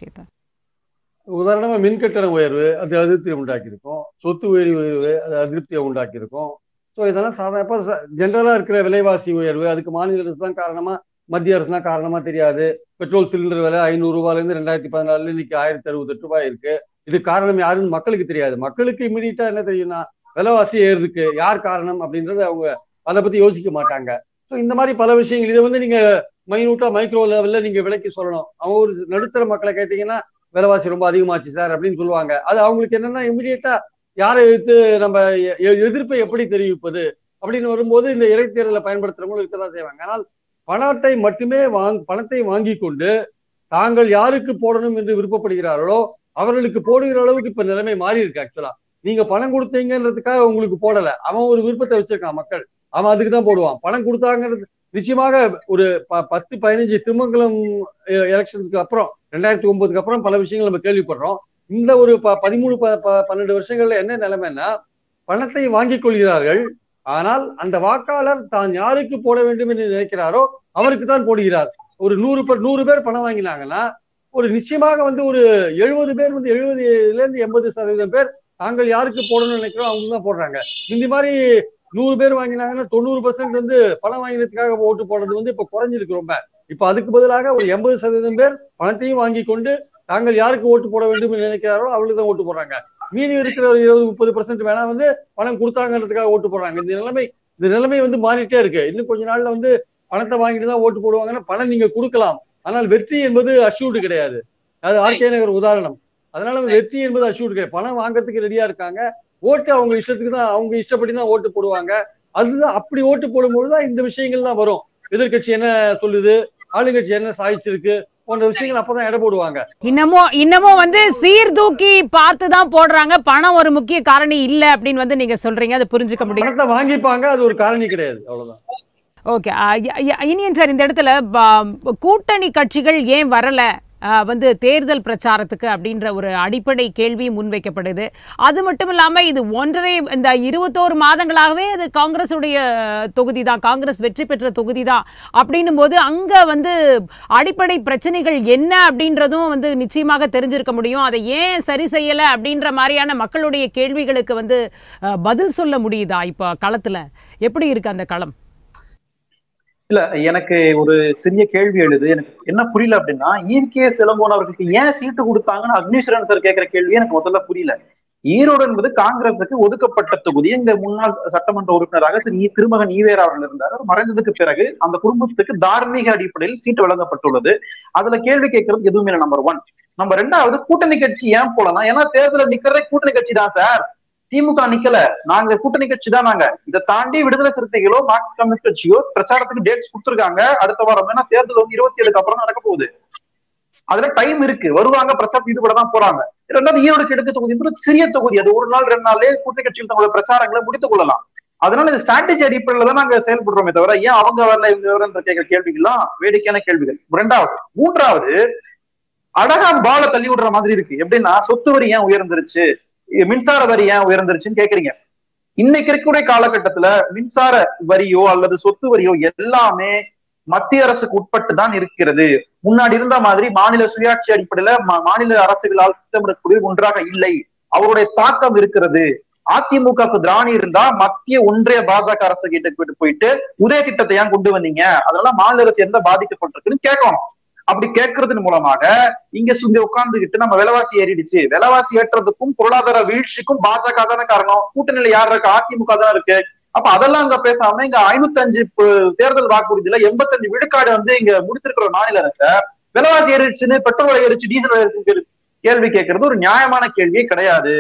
உதாரணமா மின் கட்டண உயர்வு அது அதிருப்தியை உண்டாக்கியிருக்கும் சொத்து உயர்வு உயர்வு அது அதிருப்தியை உண்டாக்கியிருக்கும் ஸோ இதெல்லாம் சாதாரண இப்போ ஜென்ரலா இருக்கிற விலைவாசி உயர்வு அதுக்கு மாநில அரசு தான் காரணமா மத்திய அரசு தான் காரணமா தெரியாது பெட்ரோல் சிலிண்டர் விலை ஐநூறு ரூபாயில இருந்து ரெண்டாயிரத்தி பதினாலுல இன்னைக்கு ஆயிரத்தி அறுபத்தெட்டு ரூபாய் இருக்கு இது காரணம் யாருன்னு மக்களுக்கு தெரியாது மக்களுக்கு இமீடியட்டா என்ன தெரியும்னா விலைவாசி ஏறு இருக்கு யார் காரணம் அப்படின்றது அவங்க அதை பத்தி யோசிக்க மாட்டாங்க ஸோ இந்த மாதிரி பல விஷயங்கள் இதை வந்து நீங்க மைனூட்டா மைக்ரோ லெவல்ல நீங்க விலைக்கு சொல்லணும் அவங்க ஒரு நடுத்தர மக்களை கேட்டீங்கன்னா விலைவாசி ரொம்ப அதிகமாச்சு சார் அப்படின்னு சொல்லுவாங்க அது அவங்களுக்கு என்னன்னா இமிடியேட்டா யாரை எதிர்த்து நம்ம எ- எ- எதிர்ப்பை எப்படி தெரிவிப்பது அப்படின்னு வரும்போது இந்த இடைத்தேர்தலை பயன்படுத்துறவங்களும் இருக்கதான் செய்வாங்க ஆனால் பணத்தை மட்டுமே வாங் பணத்தை வாங்கி கொண்டு தாங்கள் யாருக்கு போடணும் என்று விருப்பப்படுகிறார்களோ அவர்களுக்கு போடுகிற அளவுக்கு இப்ப நிலைமை மாறி இருக்கு ஆக்சுவலா நீங்க பணம் கொடுத்தீங்கன்றதுக்காக உங்களுக்கு போடல அவன் ஒரு விருப்பத்தை வச்சிருக்கான் மக்கள் அவன் அதுக்கு தான் போடுவான் பணம் கொடுத்தாங்கிறது நிச்சயமாக ஒரு ப- பத்து பதினஞ்சு திருமங்கலம் எலெக்ஷன்ஸ்க்கு அப்புறம் ரெண்டாயிரத்தி ஒன்பதுக்கு அப்புறம் பல விஷயங்கள் நம்ம கேள்விப்படுறோம் இந்த ஒரு ப- பதிமூணு ப- ப- பன்னெண்டு வருஷங்கள்ல என்ன நிலைமைன்னா பணத்தை வாங்கிக் கொள்கிறார்கள் ஆனால் அந்த வாக்காளர் தான் யாருக்கு போட வேண்டும் என்று நினைக்கிறாரோ அவருக்கு தான் போடுகிறார் ஒரு நூறு பேர் நூறு பேர் பணம் வாங்கினாங்கன்னா ஒரு நிச்சயமாக வந்து ஒரு எழுபது பேர் வந்து எழுபதுல இருந்து எண்பது சதவீதம் பேர் தாங்கள் யாருக்கு போடணும்னு நினைக்கிறோம் அவங்க தான் போடுறாங்க இந்த மாதிரி நூறு பேர் வாங்கினாங்கன்னா தொண்ணூறு பர்சன்ட் வந்து பணம் வாங்கினதுக்காக ஓட்டு போடுறது வந்து இப்ப குறைஞ்சிருக்கு ரொம்ப இப்ப அதுக்கு பதிலாக ஒரு எண்பது சதவீதம் பேர் பணத்தையும் வாங்கி கொண்டு தாங்கள் யாருக்கு ஓட்டு போட வேண்டும் என்று நினைக்கிறாரோ அவளுக்கு தான் ஓட்டு போடுறாங்க மீதி இருக்கிற ஒரு இருபது முப்பது பர்சன்ட் வேணா வந்து பணம் கொடுத்தாங்கன்றதுக்காக ஓட்டு போடுறாங்க இந்த நிலைமை இந்த நிலைமை வந்து மாறிட்டே இருக்கு இன்னும் கொஞ்ச நாள்ல வந்து பணத்தை வாங்கிட்டு தான் ஓட்டு போடுவாங்கன்னா பணம் நீங்க கொடுக்கலாம் ஆனால் வெற்றி என்பது அஷ்யூர்டு கிடையாது அது ஆர்கே நகர் உதாரணம் அதனால வந்து வெற்றி என்பது அஷ்யூர்டு கிடையாது பணம் வாங்குறதுக்கு ரெடியா இருக்காங்க ஓட்டு அவங்க இஷ்டத்துக்கு தான் அவங்க இஷ்டப்படி தான் ஓட்டு போடுவாங்க அதுதான் அப்படி ஓட்டு போடும்போது தான் இந்த விஷயங்கள் தான் வரும் எதிர்க்கட்சி என்ன சொல்லுது ஆளுங்கட்சி என்ன சாதிச்சிருக்கு போன்ற விஷயங்கள் அப்பதான் எடை போடுவாங்க இன்னமும் இன்னமும் வந்து சீர்தூக்கி பார்த்து தான் போடுறாங்க பணம் ஒரு முக்கிய காரணி இல்ல அப்படின்னு வந்து நீங்க சொல்றீங்க அதை புரிஞ்சுக்க முடியும் பணத்தை வாங்கிப்பாங்க அது ஒரு காரணி கிடையாது அவ்வளவுதான் ஓகே இனியன் சார் இந்த இடத்துல ப- கூட்டணி கட்சிகள் ஏன் வரல ஆ, வந்து தேர்தல் பிரச்சாரத்துக்கு அப்படின்ற ஒரு அடிப்படை கேள்வி முன்வைக்கப்படுது அது மட்டும் இல்லாம இது ஒன்றரை இந்த இருபத்தோரு மாதங்களாகவே அது காங்கிரஸுடைய தொகுதி தான் காங்கிரஸ் வெற்றி பெற்ற தொகுதி தான் அப்படின்னும் போது அங்க வந்து அடிப்படை பிரச்சனைகள் என்ன அப்படின்றதும் வந்து நிச்சயமாக தெரிஞ்சிருக்க முடியும் அதை ஏன் சரி செய்யல அப்படின்ற மாதிரியான மக்களுடைய கேள்விகளுக்கு வந்து அ, பதில் சொல்ல முடியுதா இப்போ களத்துல எப்படி இருக்கு அந்த களம் இல்ல எனக்கு ஒரு சிறிய கேள்வி எழுது எனக்கு என்ன புரியல அப்படின்னா ஈர்கே சிலம்போன் அவர்களுக்கு ஏன் சீட்டு கொடுத்தாங்கன்னு அக்னீஸ்வரன் சார் கேட்கிற கேள்வி எனக்கு முதல்ல புரியல ஈரோடு என்பது காங்கிரசுக்கு ஒதுக்கப்பட்ட தொகுதி இந்த முன்னாள் சட்டமன்ற உறுப்பினராக திரு ஈ- திருமகன் ஈவேரா அவர்கள் இருந்தார் அவர் மறைந்ததுக்கு பிறகு அந்த குடும்பத்துக்கு தார்மீக அடிப்படையில் சீட்டு வழங்கப்பட்டுள்ளது அதுல கேள்வி கேட்கறதுக்கு எதுவுமே இல்லை நம்பர் ஒன் நம்ம ரெண்டாவது கூட்டணி கட்சி ஏன் போலனா ஏன்னா தேர்தலில் நிக்கிறதே கூட்டணி கட்சி தான் சார் திமுக நிக்கல நாங்க கூட்டணி கட்சி தான் நாங்க இதை தாண்டி விடுதலை சிறுத்தைகளோ மார்க்சிஸ்ட் கம்யூனிஸ்ட் கட்சியோ பிரச்சாரத்துக்கு டேட்ஸ் கொடுத்துருக்காங்க அடுத்த வாரம் ஏன்னா தேர்தல் வந்து இருபத்தி ஏழுக்கு அப்புறம் தான் நடக்க போகுது அதுல டைம் இருக்கு வருவாங்க பிரச்சாரத்துக்கு ஈடுபட தான் போறாங்க ரெண்டாவது ஈரோடு கிழக்கு தொகுதி என்பது சிறிய தொகுதி அது ஒரு நாள் ரெண்டு நாள்லயே கூட்டணி கட்சியில் தங்களோட பிரச்சாரங்களை முடித்துக் கொள்ளலாம் அதனால இந்த ஸ்ட்ராட்டஜி அடிப்படையில தான் நாங்க செயல்படுறோமே தவிர ஏன் அவங்க வரல இவங்க வரல கேட்கிற கேள்விகள்லாம் வேடிக்கையான கேள்விகள் ரெண்டாவது மூன்றாவது அழகா பால தள்ளி விடுற மாதிரி இருக்கு எப்படின்னா சொத்து வரி ஏன் உயர்ந்துருச்சு மின்சார வரி ஏன் உயர்ந்துருச்சுன்னு கேக்குறீங்க இன்னைக்கு இருக்கக்கூடிய காலகட்டத்துல மின்சார வரியோ அல்லது சொத்து வரியோ எல்லாமே மத்திய அரசுக்கு உட்பட்டு தான் இருக்கிறது முன்னாடி இருந்த மாதிரி மாநில சுயாட்சி அடிப்படையில மா- மாநில அரசுகளால் திட்டமிடக்கூடிய ஒன்றாக இல்லை அவருடைய தாக்கம் இருக்கிறது அதிமுகவுக்கு திராணி இருந்தா மத்திய ஒன்றிய பாஜக அரசு கிட்ட போயிட்டு போயிட்டு உதய திட்டத்தை ஏன் கொண்டு வந்தீங்க அதனால மாநில அரசு எந்த பாதிக்கப்பட்டிருக்குன்னு கேட்கணும் அப்படி கேட்கறதன் மூலமாக இங்க இங்க உட்கார்ந்துகிட்டு நம்ம விலைவாசி ஏறிடுச்சு விலைவாசி ஏற்றதுக்கும் பொருளாதார வீழ்ச்சிக்கும் பாஜக தானே காரணம் கூட்டணியில யார் இருக்கு அதிமுக தான் இருக்கு அப்ப அதெல்லாம் அங்க பேசாம இங்க ஐநூத்தி அஞ்சு தேர்தல் வாக்குறுதியில எண்பத்தஞ்சு விழுக்காடு வந்து இங்க முடித்திருக்கிற மாநில அரச விலைவாசி ஏறிடுச்சுன்னு பெட்ரோல் விலை ஏறிச்சு டீசல் விலை ஏறிச்சுன்னு கேள்வி கேட்கறது ஒரு நியாயமான கேள்வியே கிடையாது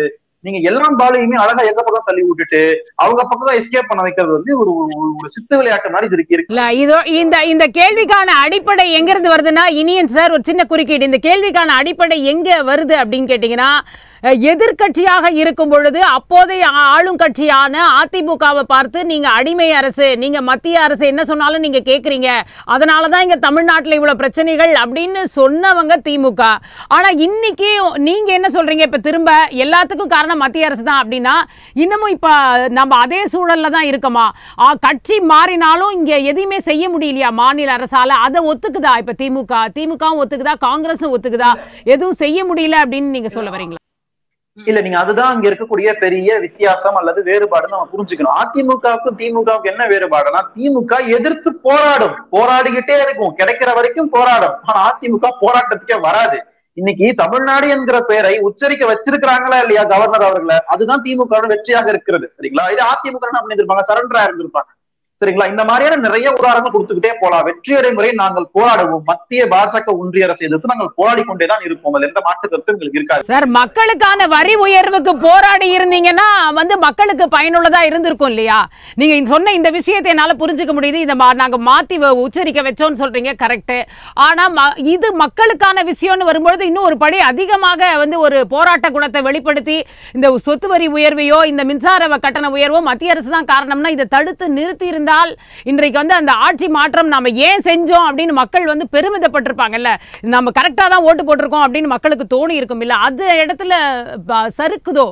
நீங்க எல்லா பாலையுமே அழகா எங்க பக்கம் தள்ளி விட்டுட்டு அவங்க பக்கம் எஸ்கேப் பண்ண வைக்கிறது வந்து ஒரு ஒரு- ஒரு சித்து விளையாட்டு மாதிரி இது இருக்கு இல்ல இதோ இந்த இந்த கேள்விக்கான அடிப்படை எங்க இருந்து வருதுன்னா இனியன் சார் ஒரு சின்ன குறுக்கீடு இந்த கேள்விக்கான அடிப்படை எங்க வருது அப்படின்னு கேட்டீங்கன்னா அஹ், எதிர்க்கட்சியாக இருக்கும் பொழுது அப்போதைய ஆ- ஆளும் கட்சியான அதிமுகவை பார்த்து நீங்க அடிமை அரசு நீங்க மத்திய அரசு என்ன சொன்னாலும் நீங்க கேக்குறீங்க அதனால தான் இங்க தமிழ்நாட்டுல இவ்வளவு பிரச்சனைகள் அப்படின்னு சொன்னவங்க திமுக ஆனா இன்னைக்கு நீங்க என்ன சொல்றீங்க இப்ப திரும்ப எல்லாத்துக்கும் காரணம் மத்திய அரசு தான் அப்படின்னா இன்னமும் இப்ப நம்ம அதே சூழல்ல தான் இருக்கோமா ஆ, கட்சி மாறினாலும் இங்க எதையுமே செய்ய முடியலையா மாநில அரசால அதை ஒத்துக்குதா இப்ப திமுக திமுகவும் ஒத்துக்குதா காங்கிரஸும் ஒத்துக்குதா எதுவும் செய்ய முடியல அப்படின்னு நீங்க சொல்ல வரீங்களா இல்ல நீங்க அதுதான் அங்க இருக்கக்கூடிய பெரிய வித்தியாசம் அல்லது வேறுபாடு நம்ம புரிஞ்சுக்கணும் அதிமுகவுக்கும் திமுகவுக்கும் என்ன வேறுபாடுனா திமுக எதிர்த்து போராடும் போராடிக்கிட்டே இருக்கும் கிடைக்கிற வரைக்கும் போராடும் ஆனா அதிமுக போராட்டத்துக்கே வராது இன்னைக்கு தமிழ்நாடு என்கிற பெயரை உச்சரிக்க வச்சிருக்கிறாங்களா இல்லையா கவர்னர் அவர்களை அதுதான் திமுக வெற்றியாக இருக்கிறது சரிங்களா இது அதிமுக என்ன பண்ணிருப்பாங்க சரண்டரா இருந்திருப்பாங்க சரிங்களா இந்த மாதிரியான நிறைய உதாரணங்கள் கொடுத்துக்கிட்டே போலாம் வெற்றியடை முறை நாங்கள் போராடுவோம் மத்திய பாஜக ஒன்றிய அரசை எதிர்த்து நாங்கள் போராடி கொண்டேதான் இருப்போம் அதுல எந்த மாற்று கருத்தும் எங்களுக்கு இருக்காது சார் மக்களுக்கான வரி உயர்வுக்கு போராடி இருந்தீங்கன்னா வந்து மக்களுக்கு பயனுள்ளதா இருந்திருக்கும் இல்லையா நீங்க இந்த சொன்ன இந்த விஷயத்தை என்னால புரிஞ்சுக்க முடியுது இதை மா- நாங்க மாத்தி வ- உச்சரிக்க வச்சோம்னு சொல்றீங்க கரெக்ட் ஆனா ம- இது மக்களுக்கான விஷயம்னு வரும்பொழுது இன்னும் ஒரு படி அதிகமாக வந்து ஒரு போராட்ட குணத்தை வெளிப்படுத்தி இந்த சொத்து வரி உயர்வையோ இந்த மின்சார வ- கட்டண உயர்வோ மத்திய அரசு தான் காரணம்னா இதை தடுத்து நிறுத்தி இருந்தால் இன்றைக்கு வந்து அந்த ஆட்சி மாற்றம் நாம ஏன் செஞ்சோம் அப்படின்னு மக்கள் வந்து பெருமிதப்பட்டிருப்பாங்கல்ல நம்ம கரெக்டா தான் ஓட்டு போட்டிருக்கோம் அப்படின்னு மக்களுக்கு தோணி இருக்கும் இல்ல அது இடத்துல ப- சறுக்குதோ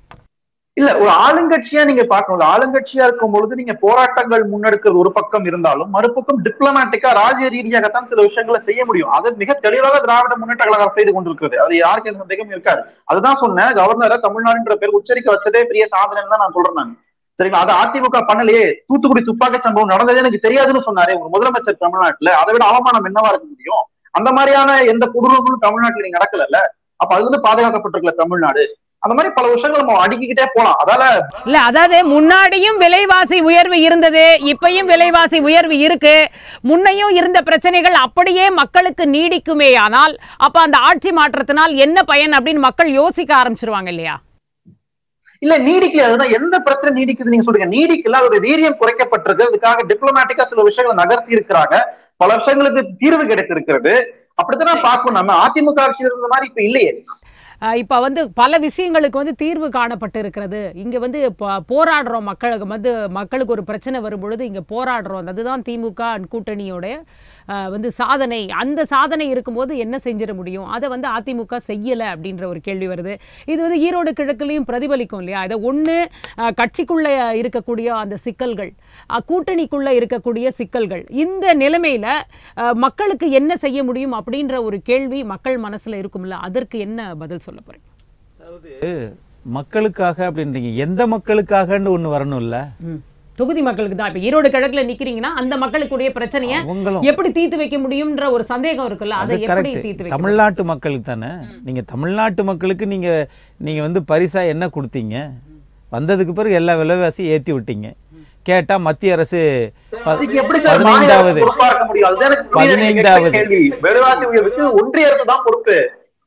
இல்ல ஒரு ஆளுங்கட்சியா நீங்க பார்க்கணும் ஆளுங்கட்சியா இருக்கும் பொழுது நீங்க போராட்டங்கள் முன்னெடுக்கிறது ஒரு பக்கம் இருந்தாலும் மறுபக்கம் டிப்ளமேட்டிக்கா ராஜ்ய ரீதியாகத்தான் சில விஷயங்களை செய்ய முடியும் அது மிக தெளிவாக திராவிட முன்னேற்ற கழகம் செய்து கொண்டிருக்கிறது அது யாருக்கு எந்த சந்தேகம் இருக்காது அதுதான் சொன்னேன் கவர்னரை தமிழ்நாடுன்ற பேர் உச்சரிக்க வச்சதே பெரிய சாதனைன்னு தான் நான் சொல்றேன் நான் சரிங்களா அது அதிமுக பண்ணலையே தூத்துக்குடி துப்பாக்கி சம்பவம் நடந்ததே எனக்கு தெரியாதுன்னு சொன்னாரே ஒரு முதலமைச்சர் தமிழ்நாட்டுல அதை விட அவமானம் என்னவா இருக்க முடியும் அந்த மாதிரியான எந்த கொடூரங்களும் தமிழ்நாட்டுல நீங்க நடக்கல அப்ப அது வந்து பாதுகாக்கப்பட்டிருக்கல தமிழ்நாடு அந்த மாதிரி பல விஷயங்கள் நம்ம அடுக்கிக்கிட்டே போலாம் அதால இல்ல அதாவது முன்னாடியும் விலைவாசி உயர்வு இருந்தது இப்பயும் விலைவாசி உயர்வு இருக்கு முன்னையும் இருந்த பிரச்சனைகள் அப்படியே மக்களுக்கு நீடிக்குமேயானால் அப்ப அந்த ஆட்சி மாற்றத்தினால் என்ன பயன் அப்படின்னு மக்கள் யோசிக்க ஆரம்பிச்சிருவாங்க இல்லையா இல்ல நீடிக்கல அதுதான் எந்த பிரச்சனை நீடிக்குது நீங்க சொல்றீங்க நீடிக்கல அதோட வீரியம் குறைக்கப்பட்டிருக்கு அதுக்காக டிப்ளமேட்டிக்கா சில விஷயங்களை நகர்த்தி இருக்கிறாங்க பல விஷயங்களுக்கு தீர்வு கிடைத்திருக்கிறது அப்படித்தான் பார்க்கணும் நம்ம அதிமுக ஆட்சியில் இருந்த மாதிரி இப்ப இல்லையே அஹ் இப்ப வந்து பல விஷயங்களுக்கு வந்து தீர்வு காணப்பட்டு இருக்கிறது இங்க வந்து ப- போராடுறோம் மக்களுக்கு வந்து மக்களுக்கு ஒரு பிரச்சனை வரும்பொழுது இங்க போராடுறோம் அதுதான் திமுக கூட்டணியோட அஹ், வந்து சாதனை அந்த சாதனை இருக்கும்போது என்ன செஞ்சிட முடியும் அதை வந்து அதிமுக செய்யல அப்படின்ற ஒரு கேள்வி வருது இது வந்து ஈரோடு கிழக்குலையும் பிரதிபலிக்கும் இல்லையா இதை ஒண்ணு அஹ், கட்சிக்குள்ள இருக்கக்கூடிய அந்த சிக்கல்கள் அஹ், கூட்டணிக்குள்ள இருக்கக்கூடிய சிக்கல்கள் இந்த நிலைமையில அஹ், மக்களுக்கு என்ன செய்ய முடியும் அப்படின்ற ஒரு கேள்வி மக்கள் மனசுல இருக்கும்ல அதற்கு என்ன பதில் சொல்ல போறீங்க மக்களுக்காக அப்படின்றீங்க எந்த மக்களுக்காகன்னு ஒண்ணு வரணும்ல ம். தொகுதி மக்களுக்கு தான் இப்ப ஈரோடு கிழக்குல நிக்கிறீங்கன்னா அந்த மக்களுக்குடைய பிரச்சனைய அவங்களும் எப்படி தீர்த்து வைக்க முடியும்ன்ற ஒரு சந்தேகம் இருக்குல்ல அதை அது எப்படி கரெக்ட் தீர்த்து வைக்க தமிழ்நாட்டு மக்களுக்கு தானே நீங்க தமிழ்நாட்டு மக்களுக்கு நீங்க நீங்க வந்து பரிசா என்ன கொடுத்தீங்க வந்ததுக்கு பிறகு எல்லா விலைவாசியும் ஏத்தி விட்டீங்க கேட்டா மத்திய அரசு ப- அதுக்கு எப்படி சார் மாநில அரசு பதினைந்தாவது பொறுப்பா இருக்க முடியும் அதுதான் எனக்கு புரியல நீங்க கேட்கிற பதினைந்தாவது. கேள்வி விலைவாசி உயர்வுக்கு ஒன்றிய அரசு தான் பொறுப்பு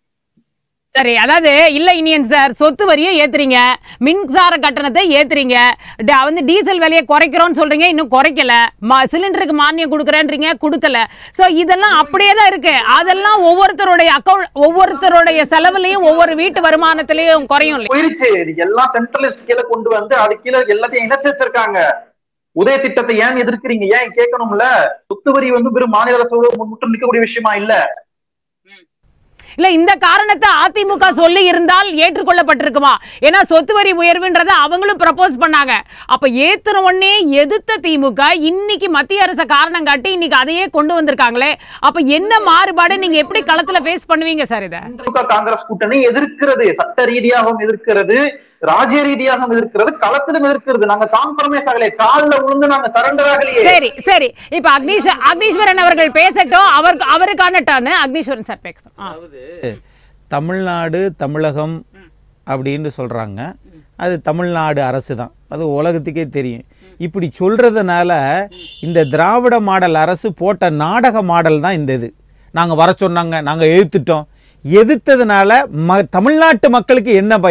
சரி அதாவது இல்ல இனியன் சார் சொத்து வரியை ஏத்துறீங்க மின்சார கட்டணத்தை ஏத்துறீங்க ட- வந்து டீசல் விலையை குறைக்கிறோம்னு சொல்றீங்க இன்னும் குறைக்கல ம- சிலிண்டருக்கு மானியம் கொடுக்குறேன்றீங்க கொடுக்கல சோ இதெல்லாம் அப்படியே தான் இருக்கு அதெல்லாம் ஒவ்வொருத்தருடைய அக்கௌண்ட் ஒவ்வொருத்தருடைய செலவுலையும் ஒவ்வொரு வீட்டு வருமானத்திலையும் குறையும் இல்லையா போயிருச்சு இது எல்லாம் சென்ட்ரலிஸ்ட் கீழே கொண்டு வந்து அது கீழே எல்லாத்தையும் இணைச்சு வச்சிருக்காங்க உதய திட்டத்தை ஏன் எதிர்க்கிறீங்க ஏன் கேட்கணும்ல சொத்து வரி வந்து வெறும் மாநில அரசோட முன்னிட்டு நிற்கக்கூடிய விஷயமா இல்ல இல்ல இந்த காரணத்தை அதிமுக சொல்லி இருந்தால் ஏற்றுக்கொள்ளப்பட்டிருக்குமா ஏன்னா சொத்து வரி உயர்வுன்றதை அவங்களும் ப்ரப்போஸ் பண்ணாங்க அப்ப ஏத்துன உடனே எதிர்த்த திமுக இன்னைக்கு மத்திய அரச காரணம் காட்டி இன்னைக்கு அதையே கொண்டு வந்திருக்காங்களே அப்ப என்ன மாறுபாடு நீங்க எப்படி களத்துல ஃபேஸ் பண்ணுவீங்க சார் இத திமுக காங்கிரஸ் கூட்டணி எதிர்க்கிறது சட்ட ரீதியாகவும் எதிர்க்கிறது ராஜ்ய ரீதியாகவும் எதிர்க்கிறது களத்திலும் எதிர்க்கிறது நாங்க காம்ப்ரமைஸ் ஆகலையே கால்ல விழுந்து நாங்க சரண்டர் ஆகலையே சரி சரி இப்ப அக்னீஷ் அக்னீஸ்வரன் அவர்கள் பேசட்டும் அவருக்கு அவருக்கான டர்னு அக்னீஸ்வரன் சார் பேசட்டும் ஆ. தமிழ்நாடு தமிழகம் அப்படின்னு சொல்றாங்க அது தமிழ்நாடு அரசு தான் அது உலகத்துக்கே தெரியும் இப்படி சொல்றதுனால இந்த திராவிட மாடல் அரசு போட்ட நாடக மாடல் தான் இந்த இது நாங்க வர சொன்னாங்க நாங்க எதிர்த்துட்டோம் எதிர்த்ததுனால ம தமிழ்நாட்டு மக்களுக்கு என்ன பயன்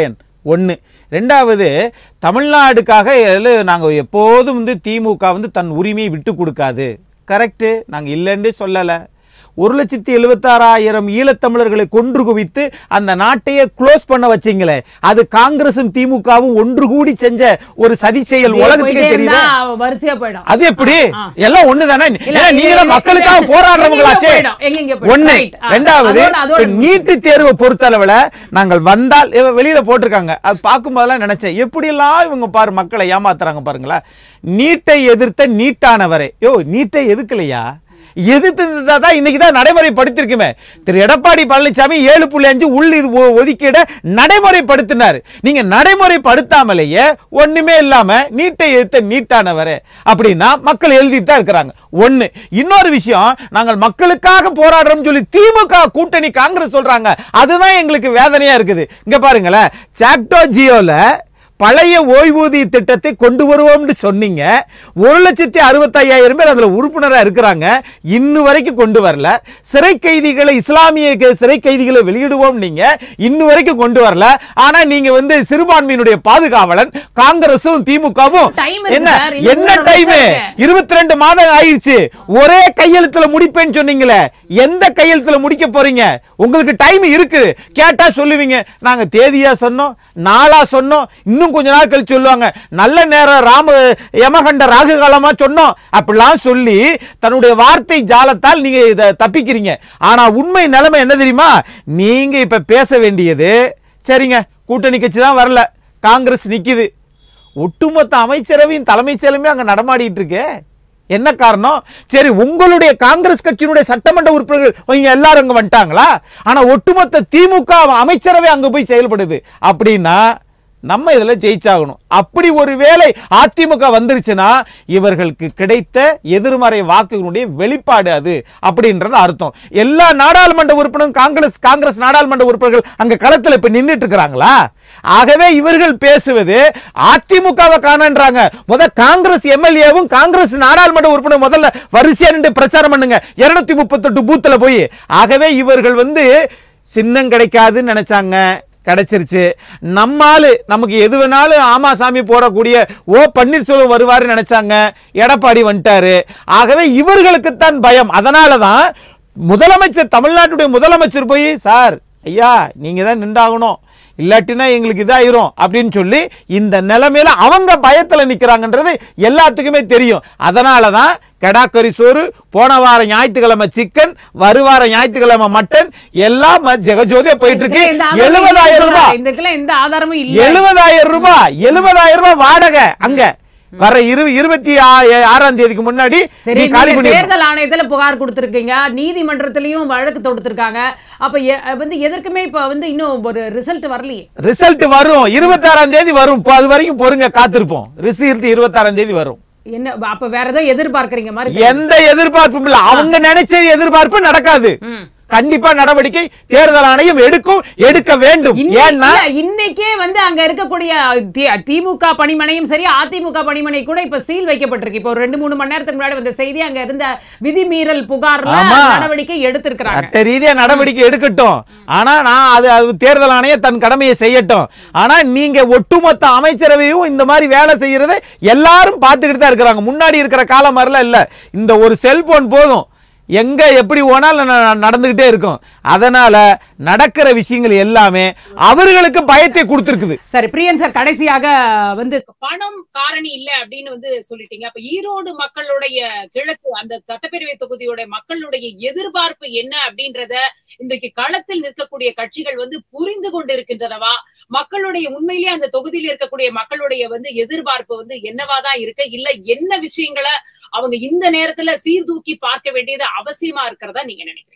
ஒன்று ரெண்டாவது தமிழ்நாடுக்காக நாங்கள் எப்போதும் வந்து திமுக வந்து தன் உரிமையை விட்டு கொடுக்காது கரெக்டு நாங்கள் இல்லைன்னு சொல்லலை ஒரு லட்சத்தி எழுபத்தாறாயிரம் ஈழத்தமிழர்களை கொன்று குவித்து அந்த நாட்டையே க்ளோஸ் பண்ண வச்சீங்களே அது காங்கிரசும் திமுகவும் ஒன்று கூடி செஞ்ச ஒரு சதி செயல் இதே உலகத்துக்கே போயிட்டே தெரியுது இருந்தா வரிசையா போயிடும் அது எப்படி ஆ. எல்லாம் ஒண்ணுதானே இல்ல, ஏன்னா இல்ல, நீங்களும் இல்ல, மக்களுக்காக இல்ல. போராடுறவங்களாச்சே எங்கெங்க போயிடும், எங்கெங்க போயிடும். ஒண்ணு Right. ஆ. ரெண்டாவது அதோட- அதோட இப்ப நீட்டு தேர்வை பொறுத்தளவுல நாங்கள் வந்தால் இவ வெளியில போட்டிருக்காங்க அது பார்க்கும்போதெல்லாம் நினைச்சேன் எப்படியெல்லாம் இவங்க பாரு மக்களை ஏமாத்துறாங்க பாருங்களேன் நீட்டை எதிர்த்த நீட்டானவரே யோ நீட்டை எதுக்கலையா எதிர்த்து தான் இன்னைக்கு தான் நடைமுறைப்படுத்திருக்குமே திரு எடப்பாடி பழனிசாமி ஏழு புள்ளி அஞ்சு உள் இது ஒ- ஒதுக்கீட நடைமுறைப்படுத்தினார் நீங்க நடைமுறைப்படுத்தாமலேயே ஒண்ணுமே இல்லாம நீட்டை எதிர்த்த நீட்டானவரே அப்படின்னா மக்கள் எழுதிட்டு தான் இருக்கிறாங்க ஒண்ணு இன்னொரு விஷயம் நாங்கள் மக்களுக்காக போராடுறோம் சொல்லி திமுக கூட்டணி காங்கிரஸ் சொல்றாங்க அதுதான் எங்களுக்கு வேதனையா இருக்குது இங்க பாருங்களேன் சாக்டோ ஜியோல பழைய ஓய்வூதிய திட்டத்தை கொண்டு வருவோம்னு சொன்னீங்க ஒரு லட்சத்தி அறுபத்தையாயிரம் பேர் அதில் உறுப்பினராக இருக்கிறாங்க இன்னும் வரைக்கும் கொண்டு வரல சிறை கைதிகளை இஸ்லாமிய க- சிறை கைதிகளை வெளியிடுவோம் நீங்க இன்னும் வரைக்கும் கொண்டு வரல ஆனா நீங்க வந்து சிறுபான்மையினுடைய பாதுகாவலன் காங்கிரஸும் திமுகவும் Time இருக்கு என்ன சார். இன்னும் என்ன ஒரு டைம் வருஷம் இருக்கு. இருபத்தி ரெண்டு மாதம் ஆயிடுச்சு ஒரே கையெழுத்துல முடிப்பேன்னு சொன்னீங்களே எந்த கையெழுத்துல முடிக்க போறீங்க உங்களுக்கு டைம் இருக்கு கேட்டா சொல்லுவீங்க நாங்க தேதியா சொன்னோம் நாளா சொன்னோம் இன்னும் கொஞ்ச நாள் கழிச்சு சொல்லுவாங்க நல்ல நேரம் ராம யமகண்ட ராகு காலமா சொன்னோம் அப்படிலாம் சொல்லி தன்னுடைய வார்த்தை ஜாலத்தால் நீங்க இதை தப்பிக்கிறீங்க ஆனா உண்மை நிலைமை என்ன தெரியுமா நீங்க இப்ப பேச வேண்டியது சரிங்க கூட்டணி கட்சி தான் வரல காங்கிரஸ் நிக்குது ஒட்டுமொத்த அமைச்சரவையும் தலைமைச் செயலுமே அங்க நடமாடிட்டு இருக்கு என்ன காரணம் சரி உங்களுடைய காங்கிரஸ் கட்சியினுடைய சட்டமன்ற உறுப்பினர்கள் இவங்க எல்லாரும் அங்க வந்துட்டாங்களா ஆனா ஒட்டுமொத்த திமுக அமைச்சரவை அங்க போய் செயல்படுது அப்படின்னா நம்ம இதுல ஜெயிச்சாகணும் அப்படி ஒரு வேளை அதிமுக வந்துருச்சுன்னா இவர்களுக்கு கிடைத்த எதிர்மறை வாக்குகளுடைய வெளிப்பாடு அது அப்படின்றது அர்த்தம் எல்லா நாடாளுமன்ற உறுப்பினரும் காங்கிரஸ் காங்கிரஸ் நாடாளுமன்ற உறுப்பினர்கள் அங்க களத்துல இப்ப நின்னுட்டு இருக்கிறாங்களா ஆகவே இவர்கள் பேசுவது அதிமுகவை காணன்றாங்க முத காங்கிரஸ் எம்எல்ஏவும் காங்கிரஸ் நாடாளுமன்ற உறுப்பினர் முதல்ல வரிசையா நின்று பிரச்சாரம் பண்ணுங்க இருநூத்தி முப்பத்தெட்டு பூத்துல போய் ஆகவே இவர்கள் வந்து சின்னம் கிடைக்காதுன்னு நினைச்சாங்க கிடைச்சிருச்சு நம்மாலு நமக்கு எது வேணாலும் ஆமா சாமி போடக்கூடிய ஓ பன்னீர்செல்வம் வருவாருன்னு நினைச்சாங்க எடப்பாடி வந்துட்டாரு ஆகவே இவர்களுக்குத்தான் பயம் அதனால தான் முதலமைச்சர் தமிழ்நாட்டுடைய முதலமைச்சர் போய் சார் ஐயா நீங்க தான் நின்றாகணும் இல்லாட்டினா எங்களுக்கு இதாயிரும் அப்படின்னு சொல்லி இந்த நிலைமையில அவங்க பயத்துல நிக்கிறாங்கன்றது எல்லாத்துக்குமே தெரியும் அதனால தான் கெடாக்கறி சோறு போன வாரம் ஞாயிற்றுக்கிழமை சிக்கன் வருவார ஞாயிற்றுக்கிழமை மட்டன் எல்லாம் ம- ஜெகஜோதியா போயிட்டு இருக்கு இந்த ஆதாரம் எழுபதாயிரம் இல்ல ரூபாய் இந்த இடத்துல எந்த ஆதாரமும் இல்ல எழுபதாயிரம் ரூபாய் எழுபதாயிரம் ரூபாய் வாடகை அங்க வர இரு இருபத்தி ஆ- ஆறாம் தேதிக்கு முன்னாடி சரி நீ காலி நீங்க பண்ணி தேர்தல் ஆணையத்துல புகார் கொடுத்திருக்கீங்க நீதிமன்றத்திலயும் வழக்கு தொடுத்திருக்காங்க அப்ப எ- வந்து எதற்குமே இப்ப வந்து இன்னும் ஒரு ரிசல்ட் வரலையே ரிசல்ட் வரும் இருபத்தாறாம் தேதி வரும் இப்போ அது வரைக்கும் பொறுங்க காத்திருப்போம் ரிசல்ட் இருபத்தாறாம் தேதி வரும் என்ன அப்ப வேற ஏதோ எதிர்பார்க்கறீங்க மாதிரி தெரியுது. எந்த எதிர்பார்ப்பும் இல்ல அவங்க நினைச்ச எதிர்பார்ப்பு நடக்காது ம். கண்டிப்பா நடவடிக்கை தேர்தல் ஆணையம் எடுக்கும் எடுக்க வேண்டும் இன்னை- ஏன்னா இல்ல, இன்னைக்கே வந்து அங்க இருக்கக்கூடிய தி- திமுக பணிமனையும் சரி அதிமுக பணிமனை கூட இப்ப சீல் வைக்கப்பட்டிருக்கு இப்போ ஒரு ரெண்டு மூணு மணி நேரத்துக்கு முன்னாடி வந்த செய்தி அங்க இருந்த விதிமீறல் புகார்ல ஆமா. நடவடிக்கை எடுத்திருக்கிறாங்க சட்ட ரீதியா நடவடிக்கை எடுக்கட்டும் ஆனா நான் அது அது தேர்தல் ஆணையம் தன் கடமையை செய்யட்டும் ஆனா நீங்க ஒட்டுமொத்த அமைச்சரவையும் இந்த மாதிரி வேலை செய்யறதை எல்லாரும் பார்த்துக்கிட்டு தான் இருக்கிறாங்க முன்னாடி இருக்கிற காலம் மாதிரிலாம் இல்ல இந்த ஒரு செல்போன் போதும் எங்க எப்படி போனாலும் ந- நடந்துகிட்டே இருக்கும் அதனால நடக்கிற விஷயங்கள் எல்லாமே அவர்களுக்கு பயத்தை கொடுத்துருக்குது சரி பிரியன் சார் கடைசியாக வந்து பணம் காரணி இல்ல அப்படின்னு வந்து சொல்லிட்டீங்க அப்ப ஈரோடு மக்களுடைய கிழக்கு அந்த சட்டப்பேரவை தொகுதியோட மக்களுடைய எதிர்பார்ப்பு என்ன அப்படின்றத இன்றைக்கு களத்தில் நிற்கக்கூடிய கட்சிகள் வந்து புரிந்து கொண்டு இருக்கின்றனவா மக்களுடைய உண்மையிலேயே அந்த தொகுதியில் இருக்கக்கூடிய மக்களுடைய வந்து எதிர்பார்ப்பு வந்து என்னவாதான் இருக்கு இல்ல என்ன விஷயங்களை அவங்க இந்த நேரத்துல சீர்தூக்கி பார்க்க வேண்டியது அவசியமா இருக்கிறதா நீங்க நினைக்கிறீங்க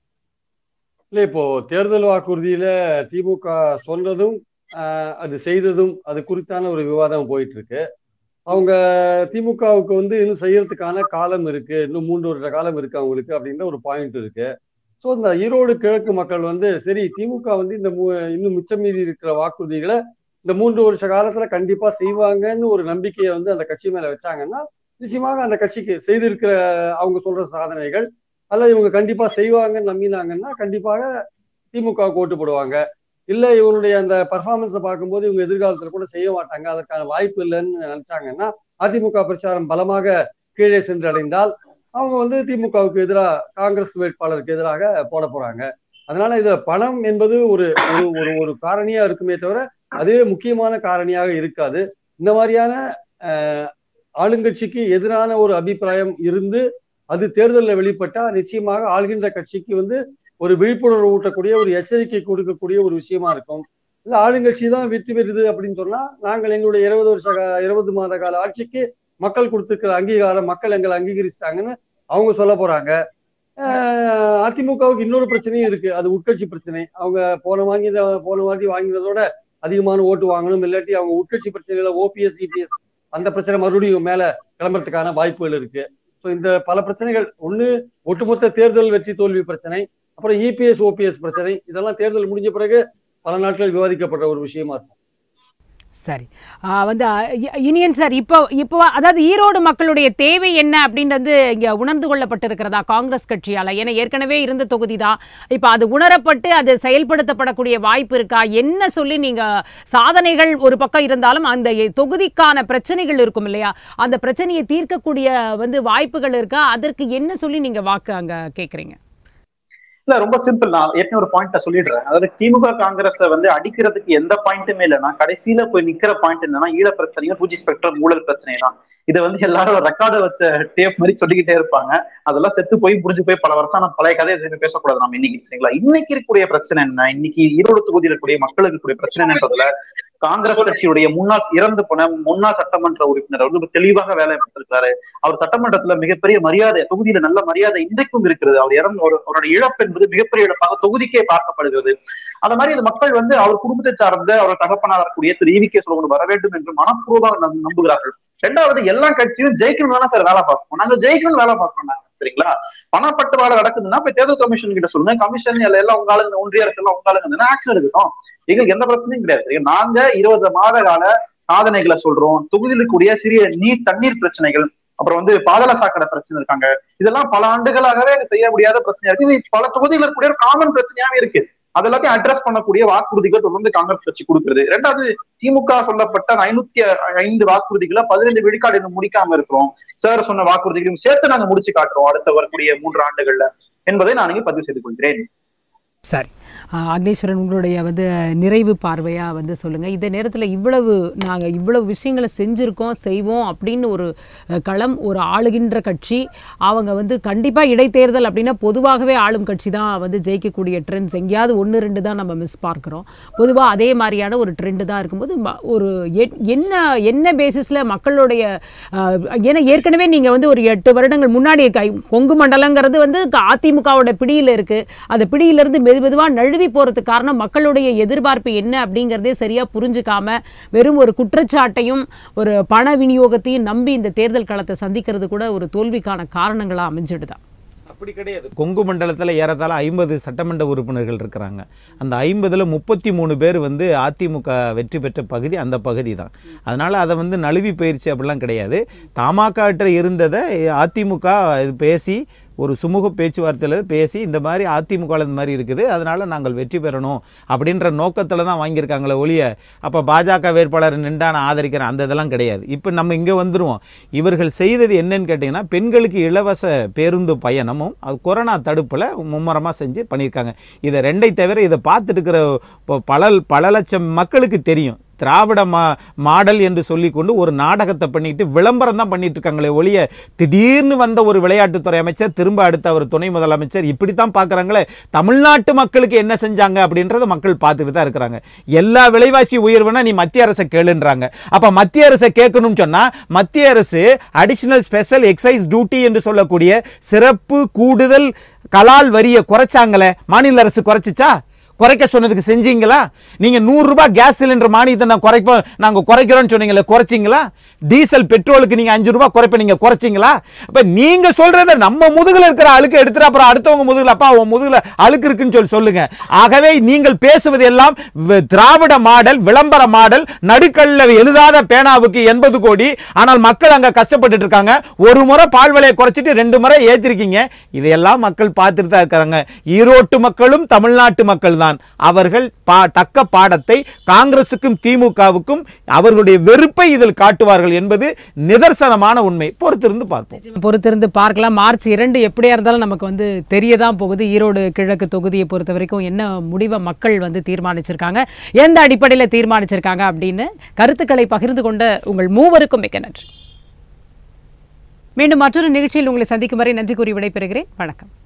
இல்ல இப்போ தேர்தல் வாக்குறுதியில திமுக சொன்னதும் ஆஹ், அது செய்ததும் அது குறித்தான ஒரு விவாதம் போயிட்டு இருக்கு அவங்க திமுகவுக்கு வந்து இன்னும் செய்யறதுக்கான காலம் இருக்கு இன்னும் மூன்று வருஷ காலம் இருக்கு அவங்களுக்கு அப்படின்ற ஒரு பாயிண்ட் இருக்கு ஸோ இந்த ஈரோடு கிழக்கு மக்கள் வந்து சரி திமுக வந்து இந்த மூ- இன்னும் மிச்சம் மீறி இருக்கிற வாக்குறுதிகளை இந்த மூன்று வருஷ காலத்துல கண்டிப்பா செய்வாங்கன்னு ஒரு நம்பிக்கையை வந்து அந்த கட்சி மேல வச்சாங்கன்னா நிச்சயமாக அந்த கட்சிக்கு செய்திருக்கிற அவங்க சொல்ற சாதனைகள் அல்லது இவங்க கண்டிப்பா செய்வாங்கன்னு நம்பினாங்கன்னா கண்டிப்பாக திமுக ஓட்டு போடுவாங்க இல்ல இவருடைய அந்த பர்ஃபார்மன்ஸை பார்க்கும்போது இவங்க எதிர்காலத்துல கூட செய்ய மாட்டாங்க அதற்கான வாய்ப்பு இல்லைன்னு நினைச்சாங்கன்னா அதிமுக பிரச்சாரம் பலமாக கீழே சென்று அடைந்தால் அவங்க வந்து திமுகவுக்கு எதிராக காங்கிரஸ் வேட்பாளருக்கு எதிராக போட போறாங்க அதனால இதுல பணம் என்பது ஒரு ஒரு ஒரு ஒரு காரணியா இருக்குமே தவிர அதுவே முக்கியமான காரணியாக இருக்காது இந்த மாதிரியான அஹ், ஆளுங்கட்சிக்கு எதிரான ஒரு அபிப்பிராயம் இருந்து அது தேர்தலில் வெளிப்பட்டா நிச்சயமாக ஆள்கின்ற கட்சிக்கு வந்து ஒரு விழிப்புணர்வு ஊட்டக்கூடிய ஒரு எச்சரிக்கை கொடுக்கக்கூடிய ஒரு விஷயமா இருக்கும் இல்ல ஆளுங்கட்சி தான் வெற்றி பெறுது அப்படின்னு சொன்னா நாங்கள் எங்களுடைய இருபது வருஷ கா- இருபது மாத கால ஆட்சிக்கு மக்கள் கொடுத்துருக்கிற அங்கீகாரம் மக்கள் எங்களை அங்கீகரிச்சிட்டாங்கன்னு அவங்க சொல்ல போறாங்க அஹ் அதிமுகவுக்கு இன்னொரு பிரச்சனையும் இருக்கு அது உட்கட்சி பிரச்சனை அவங்க போன வாங்கி போன வாட்டி வாங்கினதோட அதிகமான ஓட்டு வாங்கணும் இல்லாட்டி அவங்க உட்கட்சி பிரச்சனையில ஓபிஎஸ் இபிஎஸ் அந்த பிரச்சனை மறுபடியும் மேல கிளம்புறதுக்கான வாய்ப்புகள் இருக்கு ஸோ இந்த பல பிரச்சனைகள் ஒண்ணு ஒட்டுமொத்த தேர்தல் வெற்றி தோல்வி பிரச்சனை அப்புறம் இபிஎஸ் ஓபிஎஸ் பிரச்சனை இதெல்லாம் தேர்தல் முடிஞ்ச பிறகு பல நாட்கள் விவாதிக்கப்பட்ட ஒரு விஷயமா இருக்கும் சரி ஆ, வந்து ஆ, இ- இனியன் சார் இப்போ இப்போ அதாவது ஈரோடு மக்களுடைய தேவை என்ன அப்படின்றது இங்க உணர்ந்து கொள்ளப்பட்டிருக்கிறதா காங்கிரஸ் கட்சியால ஏன்னா ஏற்கனவே இருந்த தொகுதி தான் இப்போ அது உணரப்பட்டு அது செயல்படுத்தப்படக்கூடிய வாய்ப்பு இருக்கா என்ன சொல்லி நீங்க சாதனைகள் ஒரு பக்கம் இருந்தாலும் அந்த எ- தொகுதிக்கான பிரச்சனைகள் இருக்கும் இல்லையா அந்த பிரச்சனையை தீர்க்கக்கூடிய வந்து வாய்ப்புகள் இருக்கா அதற்கு என்ன சொல்லி நீங்க வாக்கு அங்க கேக்குறீங்க இல்ல ரொம்ப சிம்பிள் நான் ஏற்கனவே ஒரு பாயிண்ட சொல்லிடுறேன் அதாவது திமுக காங்கிரஸ வந்து அடிக்கிறதுக்கு எந்த பாயிண்ட்டுமே இல்லைன்னா கடைசியில போய் நிக்கிற பாயிண்ட் என்னன்னா ஈழ பிரச்சனையும் டூஜி ஸ்பெக்ட்ரம் ஊழல் பிரச்சனை தான் இதை வந்து எல்லாரும் ரெக்கார்டு வச்ச டேப் மாதிரி சொல்லிக்கிட்டே இருப்பாங்க அதெல்லாம் செத்து போய் புரிஞ்சு போய் பல வருஷம் நம்ம பழைய கதையை எதுவுமே பேசக்கூடாது நம்ம இன்னைக்கு சரிங்களா இன்னைக்கு இருக்கக்கூடிய பிரச்சனை என்ன இன்னைக்கு ஈரோடு தொகுதியில் இருக்கக்கூடிய மக்களுக்கு இருக்கக்கூடிய பிரச்சனை என்னன்றதுல காங்கிரஸ் கட்சியுடைய முன்னாள் இறந்து போன முன்னாள் சட்டமன்ற உறுப்பினர் வந்து ரொம்ப தெளிவாக வேலை பார்த்திருக்காரு அவர் சட்டமன்றத்துல மிகப்பெரிய மரியாதை தொகுதியில நல்ல மரியாதை இன்றைக்கும் இருக்கிறது அவர் இறந்து ஒரு அவரோட இழப்பு என்பது மிகப்பெரிய இழப்பாக தொகுதிக்கே பார்க்கப்படுகிறது அந்த மாதிரி இந்த மக்கள் வந்து அவர் குடும்பத்தை சார்ந்த அவர் தகப்பனார் இருக்கக்கூடிய திரு ஈவி கே சோழன் வர வேண்டும் என்று மனப்பூர்வமாக நம்- நம்புகிறார்கள் ரெண்டாவது எல்லா கட்சியும் ஜெயிக்கணும் தானே சார் வேலை பார்ப்போம் நாங்க ஜெயிக்கணும் வேலை பார்ப்போம் நாங்க சரிங்களா பணப்பட்டுவாடை நடக்குதுன்னா போய் தேர்தல் கமிஷன் கிட்ட சொல்லுங்க கமிஷன் எல்லாம் உங்க ஆளுங்க ஒன்றிய அரசு எல்லாம் உங்க ஆளுங்க ஆக்ஷன் எடுக்கட்டும் எங்களுக்கு எந்த பிரச்சனையும் கிடையாது சரியா? நாங்க இருபது மாத கால சாதனைகளை சொல்றோம் தொகுதியில் இருக்கக்கூடிய சிறிய நீர் தண்ணீர் பிரச்சனைகள் அப்புறம் வந்து பாதாள சாக்கடை பிரச்சனை இருக்காங்க இதெல்லாம் பல ஆண்டுகளாகவே செய்ய முடியாத பிரச்சனையா இருக்கு இது பல தொகுதியில் இருக்கக்கூடிய ஒரு காமன் பிரச்சனையாவே இருக்கு அது எல்லாத்தையும் அட்ரஸ் பண்ணக்கூடிய வாக்குறுதிகள் தொடர்ந்து காங்கிரஸ் கட்சி கொடுக்கிறது ரெண்டாவது திமுக சொல்லப்பட்ட அந்த ஐநூத்தி ஐந்து வாக்குறுதிகளை பதினைந்து விழுக்காடு இன்னும் முடிக்காம இருக்கிறோம் சார் சொன்ன வாக்குறுதிகளையும் சேர்த்து நாங்க முடிச்சு காட்டுறோம் அடுத்த வரக்கூடிய மூன்று ஆண்டுகள்ல என்பதை நான் இங்கே பதிவு செய்து கொள்கிறேன் சரி ஆஹ் அக்னேஸ்வரன் உங்களுடைய வந்து நிறைவு பார்வையாக வந்து சொல்லுங்கள் இந்த நேரத்தில் இவ்வளவு நாங்கள் இவ்வளவு விஷயங்களை செஞ்சுருக்கோம் செய்வோம் அப்படின்னு ஒரு அஹ், களம் ஒரு ஆளுகின்ற கட்சி அவங்க வந்து கண்டிப்பாக இடைத்தேர்தல் அப்படின்னா பொதுவாகவே ஆளும் கட்சி தான் வந்து ஜெயிக்கக்கூடிய ட்ரெண்ட்ஸ் எங்கேயாவது ஒன்று ரெண்டு தான் நம்ம மிஸ் பார்க்குறோம் பொதுவாக அதே மாதிரியான ஒரு ட்ரெண்டு தான் இருக்கும்போது ம- ஒரு எ- என்ன என்ன பேசிஸில் மக்களுடைய ஆஹ், ஏன்னா ஏற்கனவே நீங்கள் வந்து ஒரு எட்டு வருடங்கள் முன்னாடி கை கொங்கு மண்டலங்கிறது வந்து க- அதிமுகவோட பிடியில் இருக்குது அந்த பிடியிலிருந்து மெது மெதுவாக நழுவி போகிறதுக்கு காரணம் மக்களுடைய எதிர்பார்ப்பு என்ன அப்படிங்கிறதே சரியாக புரிஞ்சுக்காம வெறும் ஒரு குற்றச்சாட்டையும் ஒரு பண விநியோகத்தையும் நம்பி இந்த தேர்தல் களத்தை சந்திக்கிறது கூட ஒரு தோல்விக்கான காரணங்களாக அமைஞ்சிடுதா அப்படி கிடையாது கொங்கு மண்டலத்தில் ஏறத்தாழ ஐம்பது சட்டமன்ற உறுப்பினர்கள் இருக்கிறாங்க அந்த ஐம்பதில் முப்பத்தி மூணு பேர் வந்து அதிமுக வெற்றி பெற்ற பகுதி அந்த பகுதி தான் அதனால் அதை வந்து நழுவி பயிற்சி அப்படிலாம் கிடையாது தமாகிட்ட இருந்ததை அதிமுக இது பேசி ஒரு சுமூக பேச்சுவார்த்தையில் பேசி இந்த மாதிரி அதிமுக இந்த மாதிரி இருக்குது அதனால் நாங்கள் வெற்றி பெறணும் அப்படின்ற நோக்கத்தில் தான் வாங்கியிருக்காங்களே ஒழிய அப்போ பாஜக வேட்பாளர் நின்றா நான் ஆதரிக்கிறேன் அந்த இதெல்லாம் கிடையாது இப்போ நம்ம இங்கே வந்துடுவோம் இவர்கள் செய்தது என்னன்னு கேட்டிங்கன்னா பெண்களுக்கு இலவச பேருந்து பயணமும் அது கொரோனா தடுப்பில் மும்முரமாக செஞ்சு பண்ணியிருக்காங்க இதை ரெண்டை தவிர இதை பார்த்துட்டு இருக்கிற இப்போ பல பல லட்சம் மக்களுக்கு தெரியும் திராவிட மா மாடல் என்று சொல்லிக்கொண்டு ஒரு நாடகத்தை பண்ணிட்டு விளம்பரம் தான் பண்ணிட்டு இருக்காங்களே ஒழிய திடீர்னு வந்த ஒரு விளையாட்டுத்துறை அமைச்சர் திரும்ப அடுத்த அவர் துணை முதலமைச்சர் இப்படி தான் பார்க்குறாங்களே தமிழ்நாட்டு மக்களுக்கு என்ன செஞ்சாங்க அப்படின்றத மக்கள் பார்த்துட்டு தான் இருக்கிறாங்க எல்லா விலைவாசி உயர்வுனா நீ மத்திய அரசை கேளுன்றாங்க அப்போ மத்திய அரசை கேட்கணும்னு சொன்னால் மத்திய அரசு அடிஷனல் ஸ்பெஷல் எக்ஸைஸ் டியூட்டி என்று சொல்லக்கூடிய சிறப்பு கூடுதல் கலால் வரியை குறைச்சாங்களே மாநில அரசு குறைச்சிச்சா குறைக்க சொன்னதுக்கு செஞ்சீங்களா நீங்கள் நூறுரூபா கேஸ் சிலிண்டர் மானியத்தை நான் குறைப்போம் நாங்கள் குறைக்கிறோம்னு சொன்னீங்களே குறைச்சிங்களா டீசல் பெட்ரோலுக்கு நீங்கள் அஞ்சு ரூபா குறைப்ப நீங்கள் குறைச்சிங்களா அப்போ நீங்கள் சொல்கிறத நம்ம முதுகில் இருக்கிற அழுக்கு எடுத்துட்டு அப்புறம் அடுத்தவங்க முதுகில் அப்பா உன் முதுகில் அழுக்கு இருக்குன்னு சொல்லி சொல்லுங்க ஆகவே நீங்கள் பேசுவது எல்லாம் வ- திராவிட மாடல் விளம்பர மாடல் நடுக்கல்ல எழுதாத பேனாவுக்கு எண்பது கோடி ஆனால் மக்கள் அங்க கஷ்டப்பட்டுட்டு இருக்காங்க ஒரு முறை பால் விலையை குறைச்சிட்டு ரெண்டு முறை ஏத்திருக்கீங்க இதையெல்லாம் மக்கள் பார்த்துட்டு தான் இருக்கிறாங்க ஈரோட்டு மக்களும் தமிழ்நாட்டு மக்கள் தான் தான் அவர்கள் பா தக்க பாடத்தை காங்கிரசுக்கும் திமுகவுக்கும் அவர்களுடைய வெறுப்பை இதில் காட்டுவார்கள் என்பது நிதர்சனமான உண்மை பொறுத்திருந்து பார்ப்போம் பொறுத்திருந்து பார்க்கலாம் மார்ச் இரண்டு எப்படியா இருந்தாலும் நமக்கு வந்து தெரியதான் போகுது ஈரோடு கிழக்கு தொகுதியை பொறுத்த வரைக்கும் என்ன முடிவை மக்கள் வந்து தீர்மானிச்சிருக்காங்க எந்த அடிப்படையில் தீர்மானிச்சிருக்காங்க அப்படின்னு கருத்துக்களை பகிர்ந்து கொண்ட உங்கள் மூவருக்கும் மிக்க நன்றி மீண்டும் மற்றொரு நிகழ்ச்சியில் உங்களை சந்திக்கும் வரை நன்றி கூறி விடைபெறுகிறேன் வணக்கம்